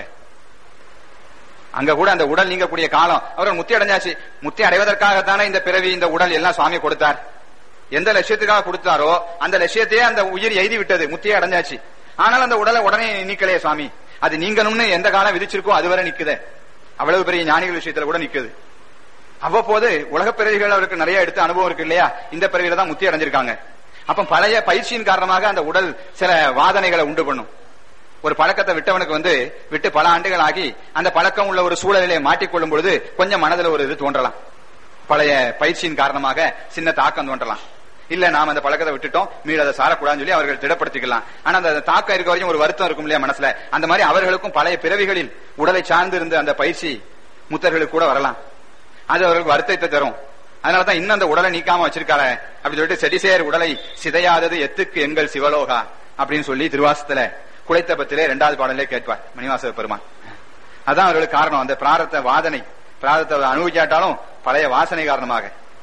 அங்க கூட அந்த உடல் நீங்கக்கூடிய காலம் அவர் முத்தி அடைஞ்சாச்சு முத்தி அடைவதற்காகத்தானே இந்த பிறவி இந்த உடல் எல்லாம் சுவாமி கொடுத்தார் எந்த லட்சியத்துக்காக கொடுத்தாரோ அந்த லட்சியத்தையே அந்த உயிர் எய்தி விட்டது முத்தியே அடைஞ்சாச்சு ஆனால் அந்த உடலை உடனே நீக்கலையே சுவாமி அது நீங்கணும்னு எந்த காலம் விதிச்சிருக்கோ அதுவரை நிக்குதே அவ்வளவு பெரிய ஞானிகள் விஷயத்துல கூட நிக்குது அவ்வப்போது உலக பிறவிகள் அவருக்கு நிறைய எடுத்து அனுபவம் இருக்கு இல்லையா இந்த பிறவியில தான் முத்தி அடைஞ்சிருக்காங்க அப்ப பழைய பயிற்சியின் காரணமாக அந்த உடல் சில வாதனைகளை உண்டு பண்ணும் ஒரு பழக்கத்தை விட்டவனுக்கு வந்து விட்டு பல ஆண்டுகள் ஆகி அந்த பழக்கம் உள்ள ஒரு சூழலிலே மாட்டிக்கொள்ளும் பொழுது கொஞ்சம் மனதில் ஒரு இது தோன்றலாம் பழைய பயிற்சியின் காரணமாக சின்ன தாக்கம் தோன்றலாம் இல்ல நாம அந்த பழக்கத்தை விட்டுட்டோம் மீது அதை சாரக்கூடாதுன்னு சொல்லி அவர்கள் திடப்படுத்திக்கலாம் ஆனா அந்த தாக்கம் இருக்க வரைக்கும் ஒரு வருத்தம் இருக்கும் இல்லையா மனசுல அந்த மாதிரி அவர்களுக்கும் பழைய பிறவிகளில் உடலை சார்ந்து இருந்த அந்த பயிற்சி முத்தர்களுக்கு கூட வரலாம் அது அவர்களுக்கு வருத்தத்தை தரும் அதனாலதான் இன்னும் அந்த உடலை நீக்காம வச்சிருக்காரு அப்படி சொல்லிட்டு செடிசேர் உடலை சிதையாதது எத்துக்கு எங்கள் சிவலோகா அப்படின்னு சொல்லி திருவாசத்துல குலைத்த பத்திலே இரண்டாவது பாடலே கேட்பார் மணிவாச பெருமான் அதான் அவர்களுக்கு காரணம் அந்த பிராரத்த வாதனை பிராரத்தை அனுபவிக்காட்டாலும் பழைய வாசனை காரணமாக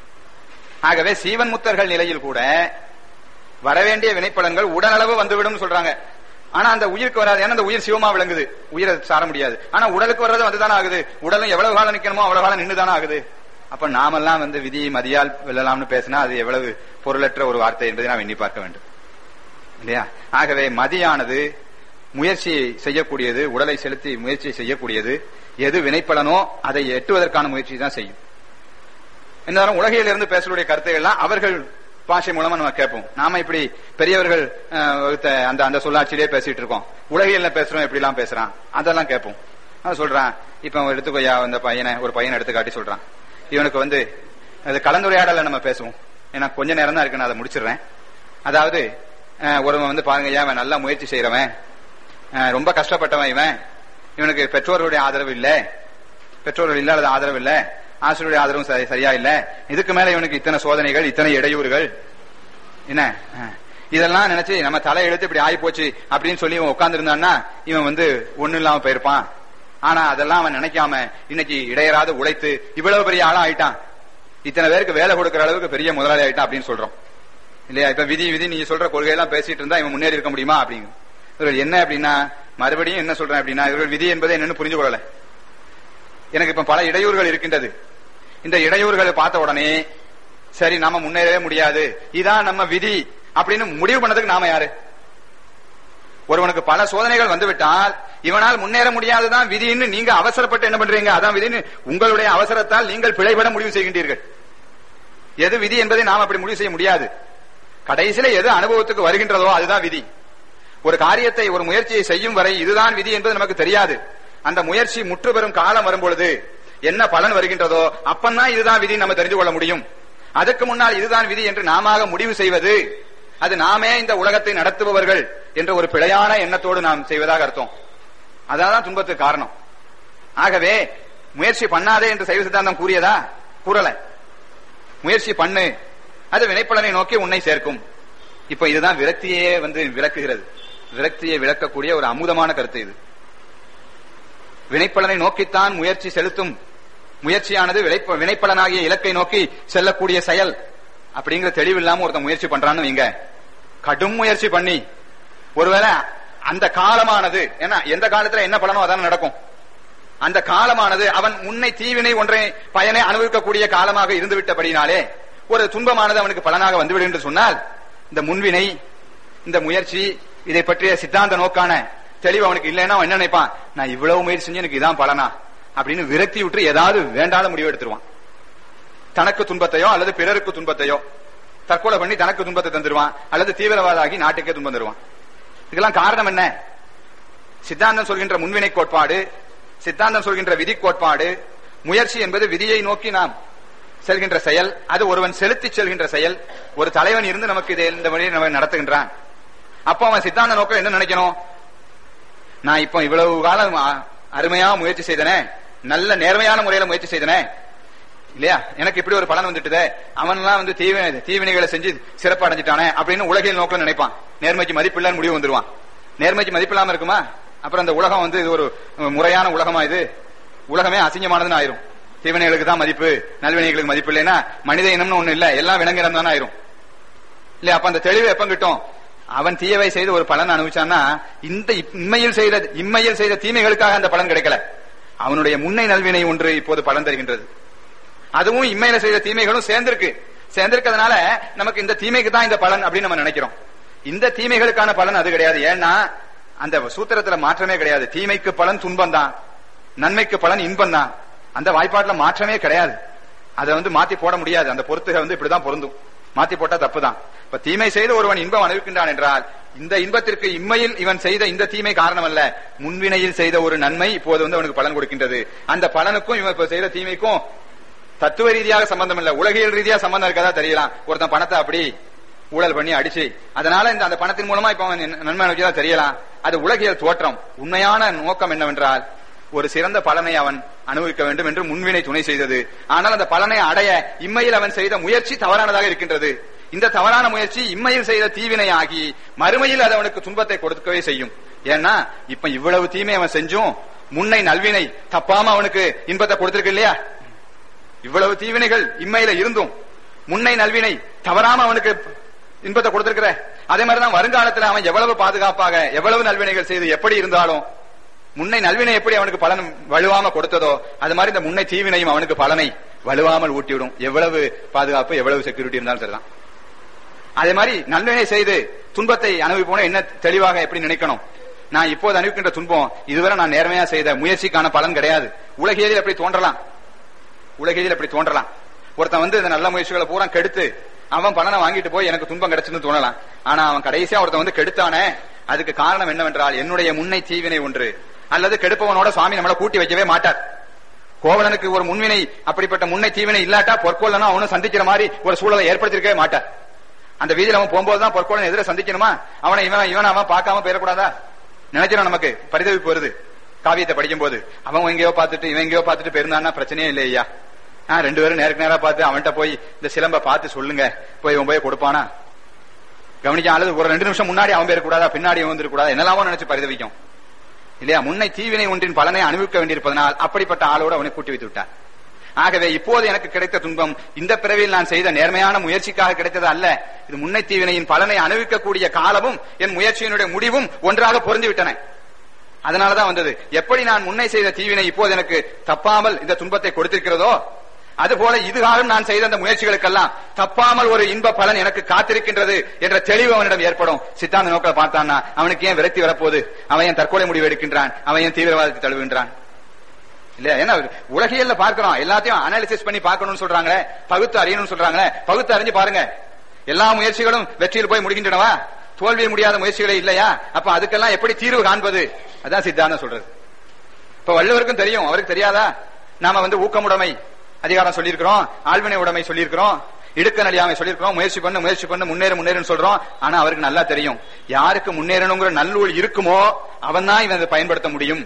ஆகவே சீவன் முத்தர்கள் நிலையில் கூட வரவேண்டிய வினைப்பலன்கள் உடனளவு வந்துவிடும் சொல்றாங்க ஆனா அந்த உயிருக்கு வராது ஏன்னா அந்த உயிர் சிவமா விளங்குது உயிரை சார முடியாது ஆனா உடலுக்கு வர்றது வந்துதானே ஆகுது உடலும் எவ்வளவு காலம் நிக்கணுமோ அவ்வளவு காலம் நின்றுதானே ஆகுது அப்ப நாமெல்லாம் வந்து விதி மதியால் வெல்லலாம்னு பேசினா அது எவ்வளவு பொருளற்ற ஒரு வார்த்தை என்பதை நாம் எண்ணி பார்க்க வேண்டும் இல்லையா ஆகவே மதியானது முயற்சி செய்யக்கூடியது உடலை செலுத்தி முயற்சி செய்யக்கூடியது எது வினைப்பலனோ அதை எட்டுவதற்கான முயற்சி தான் செய்யும் இருந்தாலும் உலகையில் இருந்து பேசக்கூடிய கருத்துக்கள்லாம் அவர்கள் பாஷை மூலமா நம்ம கேட்போம் நாம இப்படி பெரியவர்கள் அஹ், வகுத்த அந்த அந்த சொல்லாட்சியிலே பேசிட்டு இருக்கோம் உலகியல்ல பேசுறோம் எப்படி எல்லாம் பேசுறான் அதெல்லாம் கேட்போம் அவன் சொல்றான் இப்ப அவன் எடுத்துக்கோயா அந்த பையனை ஒரு பையனை எடுத்து காட்டி சொல்றான் இவனுக்கு வந்து அது கலந்துரையாடல நம்ம பேசுவோம் ஏன்னா கொஞ்ச நேரம் தான் இருக்கு நான் அதை முடிச்சிடுறேன் அதாவது அஹ், ஒருவன் வந்து பாருங்க ஏன் அவன் நல்லா முயற்சி செய்யறவன் அஹ், ரொம்ப கஷ்டப்பட்டவன் இவன் இவனுக்கு பெற்றோர்களுடைய ஆதரவு இல்ல பெற்றோர்கள் இல்லாத ஆதரவு இல்ல ஆசிரியருடைய ஆதரவும் சரி- சரியா இல்ல இதுக்கு மேல இவனுக்கு இத்தனை சோதனைகள் இத்தனை இடையூறுகள் என்ன அஹ், இதெல்லாம் நினைச்சு நம்ம தலை எழுத்து இப்படி ஆகி போச்சு அப்படின்னு சொல்லி இவன் உட்கார்ந்து இருந்தான்னா இவன் வந்து ஒண்ணு இல்லாம போயிருப்பான் ஆனா அதெல்லாம் அவன் நினைக்காம இன்னைக்கு இடையராது உழைத்து இவ்வளவு பெரிய ஆளா ஆயிட்டான் இத்தனை பேருக்கு வேலை கொடுக்கிற அளவுக்கு பெரிய முதலாளி ஆயிட்டான் அப்படின்னு சொல்றோம் இல்லையா இப்ப விதி விதி நீங்க சொல்ற கொள்கையெல்லாம் பேசிட்டு இருந்தா இவன் முன்னேறி இருக்க முடியுமா அப்படிங்க இவர்கள் என்ன அப்படின்னா மறுபடியும் என்ன சொல்றேன் அப்படின்னா இவர்கள் விதி என்பதை என்னன்னு புரிஞ்சு கொள்ளல எனக்கு இப்ப பல இடையூறுகள் இருக்கின்றது இந்த இடையூறுகளை பார்த்த உடனே சரி நாம முன்னேறவே முடியாது இதான் நம்ம விதி அப்படின்னு முடிவு பண்ணதுக்கு நாம யாரு ஒருவனுக்கு பல சோதனைகள் வந்துவிட்டால் இவனால் முன்னேற முடியாதுதான் விதின்னு நீங்க அவசரப்பட்டு என்ன பண்றீங்க அதான் விதின்னு உங்களுடைய அவசரத்தால் நீங்கள் பிழைபட முடிவு செய்கின்றீர்கள் எது விதி என்பதை நாம் அப்படி முடிவு செய்ய முடியாது கடைசியில எது அனுபவத்துக்கு வருகின்றதோ அதுதான் விதி ஒரு காரியத்தை ஒரு முயற்சியை செய்யும் வரை இதுதான் விதி என்பது நமக்கு தெரியாது அந்த முயற்சி முற்று பெறும் காலம் வரும்பொழுது என்ன பலன் வருகின்றதோ அப்பந்தான் இதுதான் விதி நம்ம தெரிந்து கொள்ள முடியும் அதுக்கு முன்னால் இதுதான் விதி என்று நாம முடிவு செய்வது அது நாமே இந்த உலகத்தை நடத்துபவர்கள் என்ற ஒரு பிழையான எண்ணத்தோடு நாம் செய்வதாக அர்த்தம் அதான் துன்பத்துக்கு காரணம் ஆகவே முயற்சி பண்ணாதே என்று சைவ சித்தாந்தம் கூறியதா கூறல முயற்சி பண்ணு அது வினைப்பலனை நோக்கி உன்னை சேர்க்கும் இப்ப இதுதான் விரக்தியே வந்து விளக்குகிறது விரக்தியை விளக்கக்கூடிய ஒரு அமுதமான கருத்து இது வினைப்பலனை நோக்கித்தான் முயற்சி செலுத்தும் முயற்சியானது விளைப்ப- வினைப்பலனாகிய இலக்கை நோக்கி செல்லக்கூடிய செயல் அப்படிங்கிற தெளிவு இல்லாம ஒருத்தன் முயற்சி பண்றான்னு வைங்க கடும் முயற்சி பண்ணி ஒருவேளை அந்த காலமானது ஏன்னா எந்த காலத்துல என்ன பலனோ அதான் நடக்கும் அந்த காலமானது அவன் முன்னை தீவினை ஒன்றை பயனை அனுபவிக்கக்கூடிய காலமாக இருந்து விட்டபடினாலே ஒரு துன்பமானது அவனுக்கு பலனாக வந்துவிடும் என்று சொன்னால் இந்த முன்வினை இந்த முயற்சி இதை பற்றிய சித்தாந்த நோக்கான தெளிவு அவனுக்கு இல்லைன்னா அவன் என்ன நினைப்பான் நான் இவ்வளவு முயற்சி செஞ்சு எனக்கு இதான் பலனா அப்படின்னு விரக்தி விட்டு ஏதாவது வேண்டாத முடிவு எடுத்துருவான் தனக்கு துன்பத்தையோ அல்லது பிறருக்கு துன்பத்தையோ தற்கொலை பண்ணி தனக்கு துன்பத்தை தந்துருவான் அல்லது தீவிரவாதாகி நாட்டுக்கே துன்பம் தருவான் இதுக்கெல்லாம் காரணம் என்ன சித்தாந்தம் சொல்கின்ற முன்வினை கோட்பாடு சித்தாந்தம் சொல்கின்ற விதி கோட்பாடு முயற்சி என்பது விதியை நோக்கி நாம் செல்கின்ற செயல் அது ஒருவன் செலுத்தி செல்கின்ற செயல் ஒரு தலைவன் இருந்து நமக்கு இதை இந்த வழியில் நம்ம நடத்துகின்றான் அப்போ அவன் சித்தாந்த நோக்கம் என்ன நினைக்கணும் நான் இப்போ இவ்வளவு காலம் அ- அருமையா முயற்சி செய்தனே நல்ல நேர்மையான முறையில முயற்சி செய்தனே இல்லையா எனக்கு இப்படி ஒரு பலன் வந்துட்டுதே அவன் எல்லாம் வந்து தீவினை தீவினைகளை செஞ்சு சிறப்பு அடைஞ்சிட்டானே அப்படின்னு உலகில் நோக்கம் நினைப்பான் நேர்மைக்கு மதிப்பில்லான்னு முடிவு வந்துருவான் நேர்மைக்கு மதிப்பில்லாம இருக்குமா அப்புறம் அந்த உலகம் வந்து இது ஒரு அஹ், முறையான உலகமா இது உலகமே அசிங்கமானதுன்னு ஆயிரும் தீவினைகளுக்கு தான் மதிப்பு நல்வினைகளுக்கு மதிப்பு இல்லைன்னா மனித இனம்னு ஒண்ணு இல்ல எல்லாம் விலங்கினம் தானே ஆயிரும் இல்லையா அப்ப அந்த தெளிவு எப்ப கிட்டும் அவன் தீயவை செய்து ஒரு பலன் அனுபவிச்சான்னா இந்த இம்மையில் செய்த இம்மையில் செய்த தீமைகளுக்காக அந்த பலன் கிடைக்கல அவனுடைய முன்னை நல்வினை ஒன்று இப்போது பலன் தருகின்றது அதுவும் இம்மையில செய்த தீமைகளும் சேர்ந்திருக்கு சேர்ந்திருக்கிறதுனால நமக்கு இந்த தீமைக்கு தான் இந்த பலன் அப்படின்னு நம்ம நினைக்கிறோம் இந்த தீமைகளுக்கான பலன் அது கிடையாது ஏன்னா அந்த சூத்திரத்துல மாற்றமே கிடையாது தீமைக்கு பலன் துன்பம் தான் நன்மைக்கு பலன் இன்பம் தான் அந்த வாய்ப்பாட்டுல மாற்றமே கிடையாது அதை வந்து மாத்தி போட முடியாது அந்த பொறுத்துக வந்து இப்படிதான் பொருந்தும் மாத்தி போட்டா தப்புதான் இப்ப தீமை செய்து ஒருவன் இன்பம் அனுபவிக்கின்றான் என்றால் இந்த இன்பத்திற்கு இம்மையில் இவன் செய்த இந்த தீமை காரணம் அல்ல முன்வினையில் செய்த ஒரு நன்மை இப்போது வந்து அவனுக்கு பலன் கொடுக்கின்றது அந்த பலனுக்கும் இவன் இப்ப செய்த தீமைக்கும் தத்துவ ரீதியாக சம்பந்தம் இல்ல உலகியல் ரீதியா சம்பந்தம் இருக்கதா தெரியலாம் ஒருத்தன் பணத்தை அப்படி ஊழல் பண்ணி அடிச்சு அதனால இந்த அந்த பணத்தின் மூலமா இப்ப அவன் நன்மை அனுப்பிச்சதா தெரியலாம் அது உலகியல் தோற்றம் உண்மையான நோக்கம் என்னவென்றால் ஒரு சிறந்த பலனை அவன் அனுபவிக்க வேண்டும் என்று முன்வினை துணை செய்தது ஆனால் அந்த பலனை அடைய இம்மையில் அவன் செய்த முயற்சி தவறானதாக இருக்கின்றது இந்த தவறான முயற்சி இம்மையில் செய்த தீவினை ஆகி மறுமையில் அது அவனுக்கு துன்பத்தை கொடுக்கவே செய்யும் ஏன்னா இப்ப இவ்வளவு தீமை அவன் செஞ்சும் முன்னை நல்வினை தப்பாம அவனுக்கு இன்பத்தை கொடுத்திருக்கு இல்லையா இவ்வளவு தீவினைகள் இம்மையில இருந்தும் முன்னை நல்வினை தவறாம அவனுக்கு இன்பத்தை கொடுத்திருக்கிற அதே மாதிரிதான் வருங்காலத்துல அவன் எவ்வளவு பாதுகாப்பாக எவ்வளவு நல்வினைகள் செய்து எப்படி இருந்தாலும் முன்னை நல்வினை எப்படி அவனுக்கு பலன் வலுவாம கொடுத்ததோ அது மாதிரி இந்த முன்னை தீவினையும் அவனுக்கு பலனை வலுவாமல் ஊட்டிவிடும் எவ்வளவு பாதுகாப்பு எவ்வளவு செக்யூரிட்டி இருந்தாலும் சரிதான் அதே மாதிரி நல்வினை செய்து துன்பத்தை அனுபவிப்போன என்ன தெளிவாக எப்படி நினைக்கணும் நான் இப்போது அனுபவிக்கின்ற துன்பம் இதுவரை நான் நேர்மையா செய்த முயற்சிக்கான பலன் கிடையாது உலகியலில் எப்படி தோன்றலாம் உலகியலில் எப்படி தோன்றலாம் ஒருத்தன் வந்து இந்த நல்ல முயற்சிகளை பூரா கெடுத்து அவன் பலனை வாங்கிட்டு போய் எனக்கு துன்பம் கிடைச்சுன்னு தோணலாம் ஆனா அவன் கடைசியா ஒருத்தன் வந்து கெடுத்தானே அதுக்கு காரணம் என்னவென்றால் என்னுடைய முன்னை தீவினை ஒன்று அல்லது கெடுப்பவனோட சுவாமி நம்மளை கூட்டி வைக்கவே மாட்டார் கோவலனுக்கு ஒரு முன்வினை அப்படிப்பட்ட முன்னை தீவினை இல்லாட்டா பொற்கொள்ளனும் அவனும் சந்திக்கிற மாதிரி ஒரு சூழலை ஏற்படுத்திருக்கவே மாட்டார் அந்த வீதியில அவன் போகும்போதுதான் பொற்கொள்ளன் எதிர சந்திக்கணுமா அவனை இவன் இவன் அவன் பார்க்காம போயிடக்கூடாதா நினைச்சிடும் நமக்கு பரிதவிப்பு வருது காவியத்தை படிக்கும் போது அவன் எங்கேயோ பார்த்துட்டு இவன் எங்கேயோ பார்த்துட்டு போயிருந்தான்னா பிரச்சனையே இல்லை ஐயா ஆ, ரெண்டு பேரும் நேருக்கு நேரா பார்த்து அவன்கிட்ட போய் இந்த சிலம்ப பார்த்து சொல்லுங்க போய் இவன் போய் கொடுப்பானா கவனிக்க அல்லது ஒரு ரெண்டு நிமிஷம் முன்னாடி அவன் பேர் கூடாதா பின்னாடி அவன் வந்துடக்கூடாது என்னெல்லாமோ நினைச்சு பரிதவிக்கும் இல்லையா முன்னை தீவினை ஒன்றின் பலனை அனுபவிக்க வேண்டியிருப்பதனால் அப்படிப்பட்ட ஆளோடு அவனை கூட்டி வைத்து விட்டார் ஆகவே இப்போது எனக்கு கிடைத்த துன்பம் இந்த பிறவியில் நான் செய்த நேர்மையான முயற்சிக்காக கிடைத்தது அல்ல இது முன்னை தீவினையின் பலனை அனுபவிக்கக்கூடிய காலமும் என் முயற்சியினுடைய முடிவும் ஒன்றாக பொருந்தி விட்டன அதனாலதான் வந்தது எப்படி நான் முன்னை செய்த தீவினை இப்போது எனக்கு தப்பாமல் இந்த துன்பத்தை கொடுத்திருக்கிறதோ அதுபோல இதுகாலம் நான் செய்த அந்த முயற்சிகளுக்கெல்லாம் தப்பாமல் ஒரு இன்ப பலன் எனக்கு காத்திருக்கின்றது என்ற தெளிவு அவனிடம் ஏற்படும் சித்தாந்த நோக்கில் பார்த்தான்னா அவனுக்கு ஏன் விரக்தி வரப்போகுது அவன் ஏன் தற்கொலை முடிவு எடுக்கின்றான் அவன் ஏன் தீவிரவாதத்தை தழுவுகின்றான் இல்லையா ஏன்னா உலகியல்ல பார்க்கிறோம் எல்லாத்தையும் அனாலிசிஸ் பண்ணி பார்க்கணும்னு சொல்றாங்களே பகுத்து அறியணும்னு சொல்றாங்களே பகுத்து அறிஞ்சு பாருங்க எல்லா முயற்சிகளும் வெற்றியில் போய் முடிகின்றனவா தோல்வி முடியாத முயற்சிகளே இல்லையா அப்ப அதுக்கெல்லாம் எப்படி தீர்வு காண்பது அதான் சித்தாந்தம் சொல்றது இப்ப வள்ளுவருக்கும் தெரியும் அவருக்கு தெரியாதா நாம வந்து ஊக்கமுடைமை அதிகாரம் சொல்லியிருக்கிறோம் ஆழ்வினை உடைமை சொல்லியிருக்கிறோம் இடுக்க நடியாமை சொல்லியிருக்கிறோம் முயற்சி பண்ணு முயற்சி பண்ணு முன்னேறு முன்னேறுன்னு சொல்றோம் ஆனா அவருக்கு நல்லா தெரியும் யாருக்கு முன்னேறணுங்கிற நல்லூல் இருக்குமோ அவன் தான் இவன் இதை பயன்படுத்த முடியும்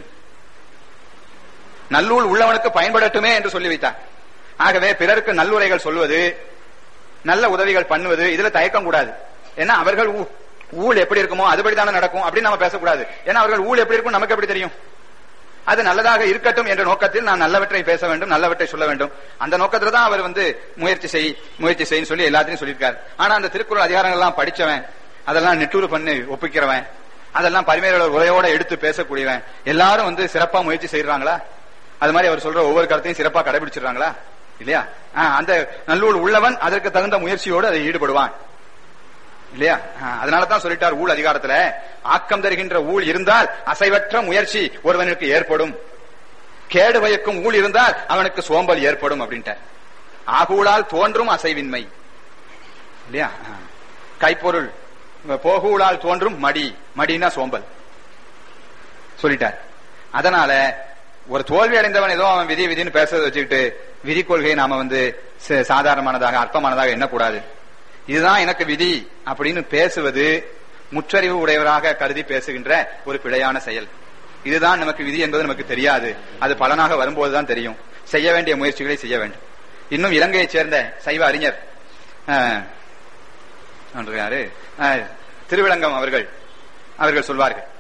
நல்லூல் உள்ளவனுக்கு பயன்படட்டுமே என்று சொல்லி வைத்தார் ஆகவே பிறருக்கு நல்லுரைகள் சொல்வது நல்ல உதவிகள் பண்ணுவது இதுல தயக்கம் கூடாது ஏன்னா அவர்கள் ஊ- ஊழ் எப்படி இருக்குமோ அதுபடிதானே நடக்கும் அப்படின்னு நம்ம பேசக்கூடாது ஏன்னா அவர்கள் ஊழ் எப்படி இருக்கும் நமக்கு எப்படி தெரியும் அது நல்லதாக இருக்கட்டும் என்ற நோக்கத்தில் நான் நல்லவற்றை பேச வேண்டும் நல்லவற்றை சொல்ல வேண்டும் அந்த நோக்கத்துல தான் அவர் வந்து முயற்சி செய் முயற்சி செய்ன்னு சொல்லி எல்லாத்தையும் சொல்லியிருக்காரு ஆனா அந்த திருக்குறள் அதிகாரங்கள் எல்லாம் படிச்சவன் அதெல்லாம் நெட்டூர் பண்ணி ஒப்பிக்கிறவன் அதெல்லாம் பரிமையாளர் உரையோட எடுத்து பேசக்கூடியவன் எல்லாரும் வந்து சிறப்பா முயற்சி செய்யறாங்களா அது மாதிரி அவர் சொல்ற ஒவ்வொரு கருத்தையும் சிறப்பா கடைபிடிச்சிடுறாங்களா இல்லையா ஆ, அந்த நல்லூர் உள்ளவன் அதற்கு தகுந்த முயற்சியோடு அதை ஈடுபடுவான் இல்லையா அதனால தான் சொல்லிட்டார் ஊழ் அதிகாரத்துல ஆக்கம் தருகின்ற ஊழ் இருந்தால் அசைவற்ற முயற்சி ஒருவனுக்கு ஏற்படும் கேடு பயக்கும் ஊழ் இருந்தால் அவனுக்கு சோம்பல் ஏற்படும் அப்படின்ட்டார் ஆகூழால் தோன்றும் அசைவின்மை இல்லையா ஆ. கைப்பொருள் போகூழால் தோன்றும் மடி மடினா சோம்பல் சொல்லிட்டார் அதனால ஒரு தோல்வி அடைந்தவன் ஏதோ அவன் விதி விதின்னு பேசுறதை வச்சுக்கிட்டு விதி கொள்கையை நாம வந்து ச- சாதாரணமானதாக அற்பமானதாக எண்ணக்கூடாது இதுதான் எனக்கு விதி அப்படின்னு பேசுவது முற்றறிவு உடையவராக கருதி பேசுகின்ற ஒரு பிழையான செயல் இதுதான் நமக்கு விதி என்பது நமக்கு தெரியாது அது பலனாக வரும்போதுதான் தெரியும் செய்ய வேண்டிய முயற்சிகளை செய்ய வேண்டும் இன்னும் இலங்கையைச் சேர்ந்த சைவ அறிஞர் அஹ், அவர் யாரு அஹ், திருவிளங்கம் அவர்கள் அவர்கள் சொல்வார்கள்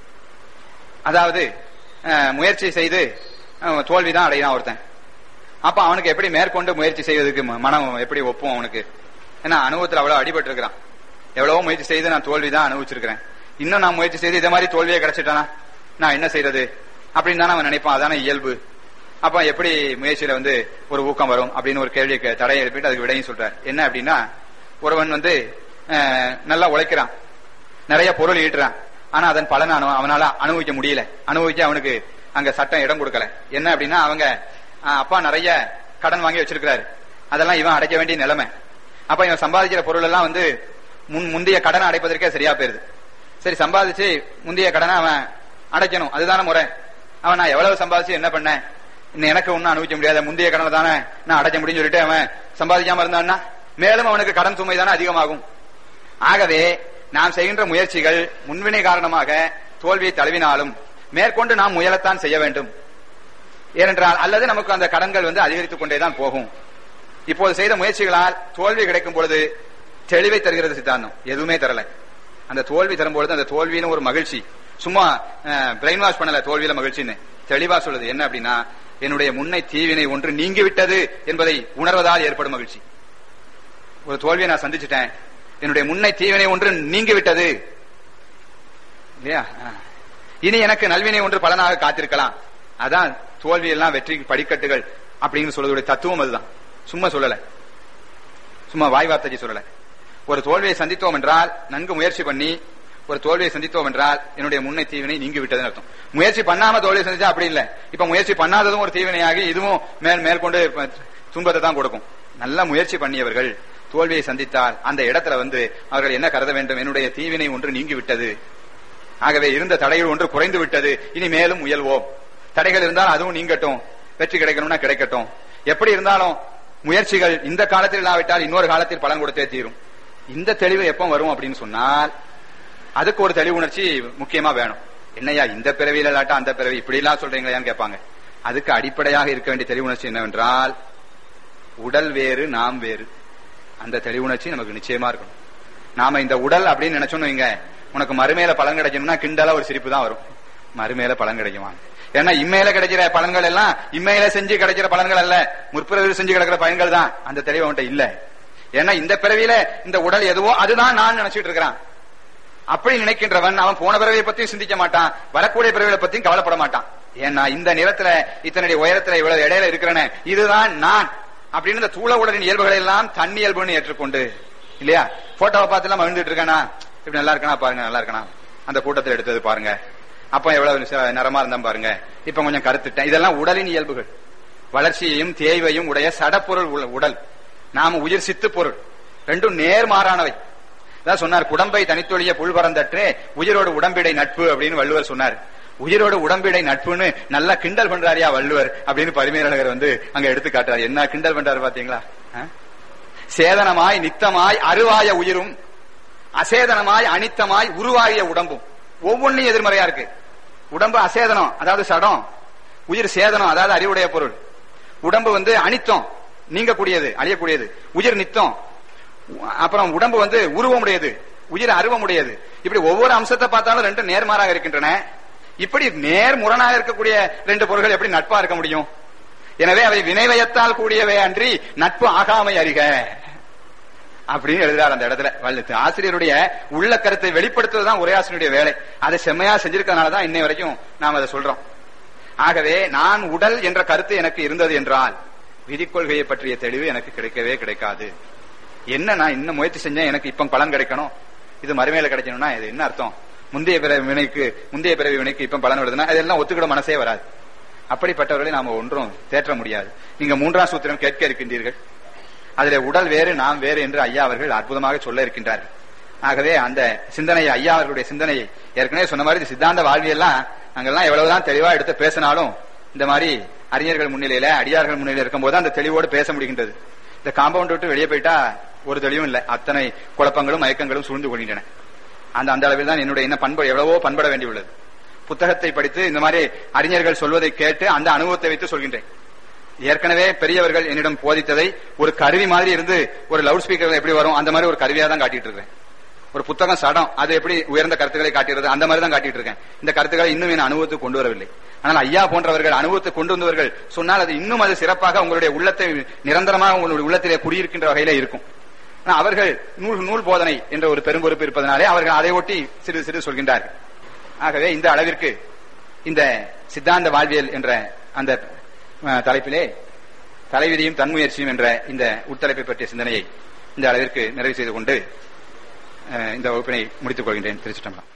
அதாவது அஹ், முயற்சி செய்து அஹ், தோல்விதான் அடையிறான் ஒருத்தன் அப்ப அவனுக்கு எப்படி மேற்கொண்டு முயற்சி செய்வதற்கு ம- மனம் எப்படி ஒப்பும் அவனுக்கு ஏன்னா அனுபவத்தில் அவ்வளவு அடிபட்டு இருக்கிறான் எவ்வளவோ முயற்சி செய்து நான் தோல்விதான் அனுபவிச்சிருக்கிறேன் இன்னும் நான் முயற்சி செய்து இதே மாதிரி தோல்வியே கிடைச்சிட்டானா நான் என்ன செய்யறது அப்படின்னு தானே அவன் நினைப்பான் அதான இயல்பு அப்ப எப்படி முயற்சியில வந்து ஒரு ஊக்கம் வரும் அப்படின்னு ஒரு கேள்வியை கே- தடையை எழுப்பிட்டு அதுக்கு விடையும் சொல்றார் என்ன அப்படின்னா ஒருவன் வந்து அஹ், நல்லா உழைக்கிறான் நிறைய பொருள் ஈட்டுறான் ஆனா அதன் பலனை அனு- அவனால அனுபவிக்க முடியல அனுபவிக்க அவனுக்கு அங்க சட்டம் இடம் கொடுக்கல என்ன அப்படின்னா அவங்க அஹ், அப்பா நிறைய கடன் வாங்கி வச்சிருக்கிறாரு அதெல்லாம் இவன் அடைக்க வேண்டிய நிலைமை அப்ப இவன் சம்பாதிக்கிற பொருள் எல்லாம் வந்து முன் முந்தைய கடனை அடைப்பதற்கே சரியா போயிருது சரி சம்பாதிச்சு முந்தைய கடனை அவன் அடைக்கணும் அதுதானே முறை அவன் நான் எவ்வளவு சம்பாதிச்சு என்ன பண்ணேன் இன்னும் எனக்கு ஒன்னும் அனுபவிக்க முடியாத முந்தைய கடனை தானே நான் அடைக்க முடியும்னு சொல்லிட்டு அவன் சம்பாதிக்காம இருந்தான்னா மேலும் அவனுக்கு கடன் சுமை தானே அதிகமாகும் ஆகவே நாம் செய்கின்ற முயற்சிகள் முன்வினை காரணமாக தோல்வியை தழுவினாலும் மேற்கொண்டு நாம் முயலத்தான் செய்ய வேண்டும் ஏனென்றால் அல்லது நமக்கு அந்த கடன்கள் வந்து அதிகரித்துக் கொண்டேதான் போகும் இப்போது செய்த முயற்சிகளால் தோல்வி கிடைக்கும் பொழுது தெளிவை தருகிறது சித்தாந்தம் எதுவுமே தரல அந்த தோல்வி தரும் பொழுது அந்த தோல்வின்னு ஒரு மகிழ்ச்சி சும்மா பிரெயின் வாஷ் பண்ணல தோல்வியில மகிழ்ச்சின்னு தெளிவா சொல்லுது என்ன அப்படின்னா என்னுடைய முன்னை தீவினை ஒன்று நீங்கிவிட்டது என்பதை உணர்வதால் ஏற்படும் மகிழ்ச்சி ஒரு தோல்வியை நான் சந்திச்சுட்டேன் என்னுடைய முன்னை தீவினை ஒன்று நீங்கிவிட்டது இல்லையா ஆ. இனி எனக்கு நல்வினை ஒன்று பலனாக காத்திருக்கலாம் அதான் தோல்வி எல்லாம் வெற்றி படிக்கட்டுகள் அப்படின்னு சொல்றதுடைய தத்துவம் அதுதான் சும்மா சொல்லல சும்மா வாய் வார்த்தைக்கு சொல்லல ஒரு தோல்வியை சந்தித்தோம் என்றால் நன்கு முயற்சி பண்ணி ஒரு தோல்வியை சந்தித்தோம் என்றால் என்னுடைய முன்னை தீவினை நீங்கி விட்டதுன்னு அர்த்தம் முயற்சி பண்ணாம தோல்வியை சந்திச்சா அப்படி இல்ல இப்ப முயற்சி பண்ணாததும் ஒரு தீவினையாகி இதுவும் மேல் மேற்கொண்டு துன்பத்தை தான் கொடுக்கும் நல்ல முயற்சி பண்ணியவர்கள் தோல்வியை சந்தித்தால் அந்த இடத்துல வந்து அவர்கள் என்ன கருத வேண்டும் என்னுடைய தீவினை ஒன்று நீங்கி விட்டது ஆகவே இருந்த தடைகள் ஒன்று குறைந்து விட்டது இனி மேலும் முயல்வோம் தடைகள் இருந்தால் அதுவும் நீங்கட்டும் வெற்றி கிடைக்கணும்னா கிடைக்கட்டும் எப்படி இருந்தாலும் முயற்சிகள் இந்த காலத்தில் இல்லாவிட்டால் இன்னொரு காலத்தில் பலன் கொடுத்தே தீரும் இந்த தெளிவு எப்போ வரும் அப்படின்னு சொன்னால் அதுக்கு ஒரு தெளிவு உணர்ச்சி முக்கியமா வேணும் என்னையா இந்த பிறவியில இல்லாட்டா அந்த பிறவி இப்படி எல்லாம் சொல்றீங்களையான்னு கேட்பாங்க அதுக்கு அடிப்படையாக இருக்க வேண்டிய தெளிவு உணர்ச்சி என்னவென்றால் உடல் வேறு நாம் வேறு அந்த தெளிவுணர்ச்சி நமக்கு நிச்சயமா இருக்கணும் நாம இந்த உடல் அப்படின்னு நினைச்சோன்னு வைங்க உனக்கு மறுமையில பலன் கிடைக்கணும்னா கிண்டலா ஒரு சிரிப்பு தான் வரும் மறுமையில பலன் கிடைக்குமா ஏன்னா இம்மையில கிடைக்கிற பலன்கள் எல்லாம் இம்மையில செஞ்சு கிடைக்கிற பலன்கள் அல்ல முற்பிறவியில் செஞ்சு கிடைக்கிற பயன்கள் தான் அந்த தெளிவு அவன்கிட்ட இல்ல ஏன்னா இந்த பிறவியில இந்த உடல் எதுவோ அதுதான் நான் நினைச்சிட்டு இருக்கிறான் அப்படி நினைக்கின்றவன் அவன் போன பிறவியை பத்தியும் சிந்திக்க மாட்டான் வரக்கூடிய பிறவியை பத்தியும் கவலைப்பட மாட்டான் ஏன்னா இந்த நிலத்துல இத்தனை உயரத்துல இவ்வளவு இடையில இருக்கிறன இதுதான் நான் அப்படின்னு இந்த தூள உடலின் இயல்புகளை எல்லாம் தண்ணி இயல்புன்னு ஏற்றுக்கொண்டு இல்லையா போட்டோவை பார்த்து எல்லாம் மகிழ்ந்துட்டு இருக்கானா இப்படி நல்லா இருக்கனா பாருங்க நல்லா இருக்கனா அந்த கூட்டத்தில் எடுத்தது பாருங்க அப்ப எவ்வளவு ச- நிறமா இருந்தா பாருங்க இப்ப கொஞ்சம் கருத்துட்டேன் இதெல்லாம் உடலின் இயல்புகள் வளர்ச்சியையும் தேய்வையும் உடைய சடப்பொருள் உள்ள உடல் நாம உயிர் சித்து பொருள் ரெண்டும் நேர்மாறானவை அதான் சொன்னார் குடம்பை தனித்தொழிய புல்பரந்தற்றே உயிரோடு உடம்பிடை நட்பு அப்படின்னு வள்ளுவர் சொன்னார் உயிரோடு உடம்பிடை நட்புன்னு நல்லா கிண்டல் பண்றாரியா வள்ளுவர் அப்படின்னு பரிமேலழகர் வந்து அங்க எடுத்து காட்டுறாரு என்ன கிண்டல் பண்றாரு பாத்தீங்களா ஆ? சேதனமாய் நித்தமாய் அருவாய உயிரும் அசேதனமாய் அனித்தமாய் உருவாகிய உடம்பும் ஒவ்வொன்றையும் எதிர்மறையா இருக்கு உடம்பு அசேதனம் அதாவது சடம் உயிர் சேதனம் அதாவது அறிவுடைய பொருள் உடம்பு வந்து அனித்தம் நீங்கக்கூடியது அழியக்கூடியது உயிர் நித்தம் அப்புறம் உடம்பு வந்து உருவமுடையது உயிர் அருவமுடையது இப்படி ஒவ்வொரு அம்சத்தை பார்த்தாலும் ரெண்டு நேர்மாறாக இருக்கின்றன இப்படி நேர்முரணாக இருக்கக்கூடிய ரெண்டு பொருள்கள் எப்படி நட்பா இருக்க முடியும் எனவே அவை வினைவயத்தால் கூடியவை அன்றி நட்பு ஆகாமை அறிக அப்படின்னு எழுதுறார் அந்த இடத்துல வள்ளத்து ஆசிரியருடைய உள்ள கருத்தை வெளிப்படுத்துவதுதான் உரையாசிரியருடைய வேலை அதை செம்மையா செஞ்சிருக்கனால தான் இன்னை வரைக்கும் நாம் அதை சொல்றோம் ஆகவே நான் உடல் என்ற கருத்து எனக்கு இருந்தது என்றால் விதிக்கொள்கையை பற்றிய தெளிவு எனக்கு கிடைக்கவே கிடைக்காது என்ன நான் இன்னும் முயற்சி செஞ்சேன் எனக்கு இப்ப பலன் கிடைக்கணும் இது மறுமையில கிடைக்கணும்னா இது என்ன அர்த்தம் முந்தைய பிறவி வினைக்கு முந்தைய பிறவி வினைக்கு இப்ப பலன் வருதுன்னா அதெல்லாம் ஒத்துக்கிட மனசே வராது அப்படிப்பட்டவர்களை நாம ஒன்றும் தேற்ற முடியாது நீங்க மூன்றாம் சூத்திரம் கேட்க இருக்கின்றீர்கள் அதிலே உடல் வேறு நாம் வேறு என்று ஐயா அவர்கள் அற்புதமாக சொல்ல இருக்கின்றார்கள் ஆகவே அந்த சிந்தனையை ஐயா அவர்களுடைய சிந்தனையை ஏற்கனவே சொன்ன மாதிரி இந்த சித்தாந்த வாழ்வியெல்லாம் நாங்கெல்லாம் எவ்வளவுதான் தெளிவா எடுத்து பேசினாலும் இந்த மாதிரி அறிஞர்கள் முன்னிலையில அடியார்கள் முன்னிலையில இருக்கும்போது அந்த தெளிவோடு பேச முடிகின்றது இந்த காம்பவுண்ட் விட்டு வெளியே போயிட்டா ஒரு தெளிவும் இல்லை அத்தனை குழப்பங்களும் மயக்கங்களும் சூழ்ந்து கொள்கின்றன அந்த அந்த அளவில் தான் என்னுடைய என்ன பண்பு எவ்வளவோ பண்பட வேண்டியுள்ளது புத்தகத்தை படித்து இந்த மாதிரி அறிஞர்கள் சொல்வதை கேட்டு அந்த அனுபவத்தை வைத்து சொல்கின்றேன் ஏற்கனவே பெரியவர்கள் என்னிடம் போதித்ததை ஒரு கருவி மாதிரி இருந்து ஒரு லவுட் ஸ்பீக்கர் எப்படி வரும் அந்த மாதிரி ஒரு கருவியா தான் காட்டிட்டு இருக்கேன் ஒரு புத்தகம் சடம் அது எப்படி உயர்ந்த கருத்துக்களை காட்டுகிறது அந்த மாதிரி தான் காட்டிட்டு இருக்கேன் இந்த கருத்துக்களை இன்னும் என் அனுபவத்துக்கு கொண்டு வரவில்லை ஆனால் ஐயா போன்றவர்கள் அனுபவத்தை கொண்டு வந்தவர்கள் சொன்னால் அது இன்னும் அது சிறப்பாக உங்களுடைய உள்ளத்தை நிரந்தரமாக உங்களுடைய உள்ளத்திலே குடியிருக்கின்ற வகையில இருக்கும் ஆனா அவர்கள் நூல் நூல் போதனை என்ற ஒரு பெரும்பொறுப்பு இருப்பதனாலே அவர்கள் அதை ஒட்டி சிறு சிறு சொல்கின்றார்கள் ஆகவே இந்த அளவிற்கு இந்த சித்தாந்த வாழ்வியல் என்ற அந்த அஹ், தலைப்பிலே தலைவிதியும் தன்முயற்சியும் என்ற இந்த உட்தலைப்பை பற்றிய சிந்தனையை இந்த அளவிற்கு நிறைவு செய்து கொண்டு அஹ், இந்த வகுப்பினை முடித்துக் கொள்கின்றேன் திருச்சிட்டம்பலம்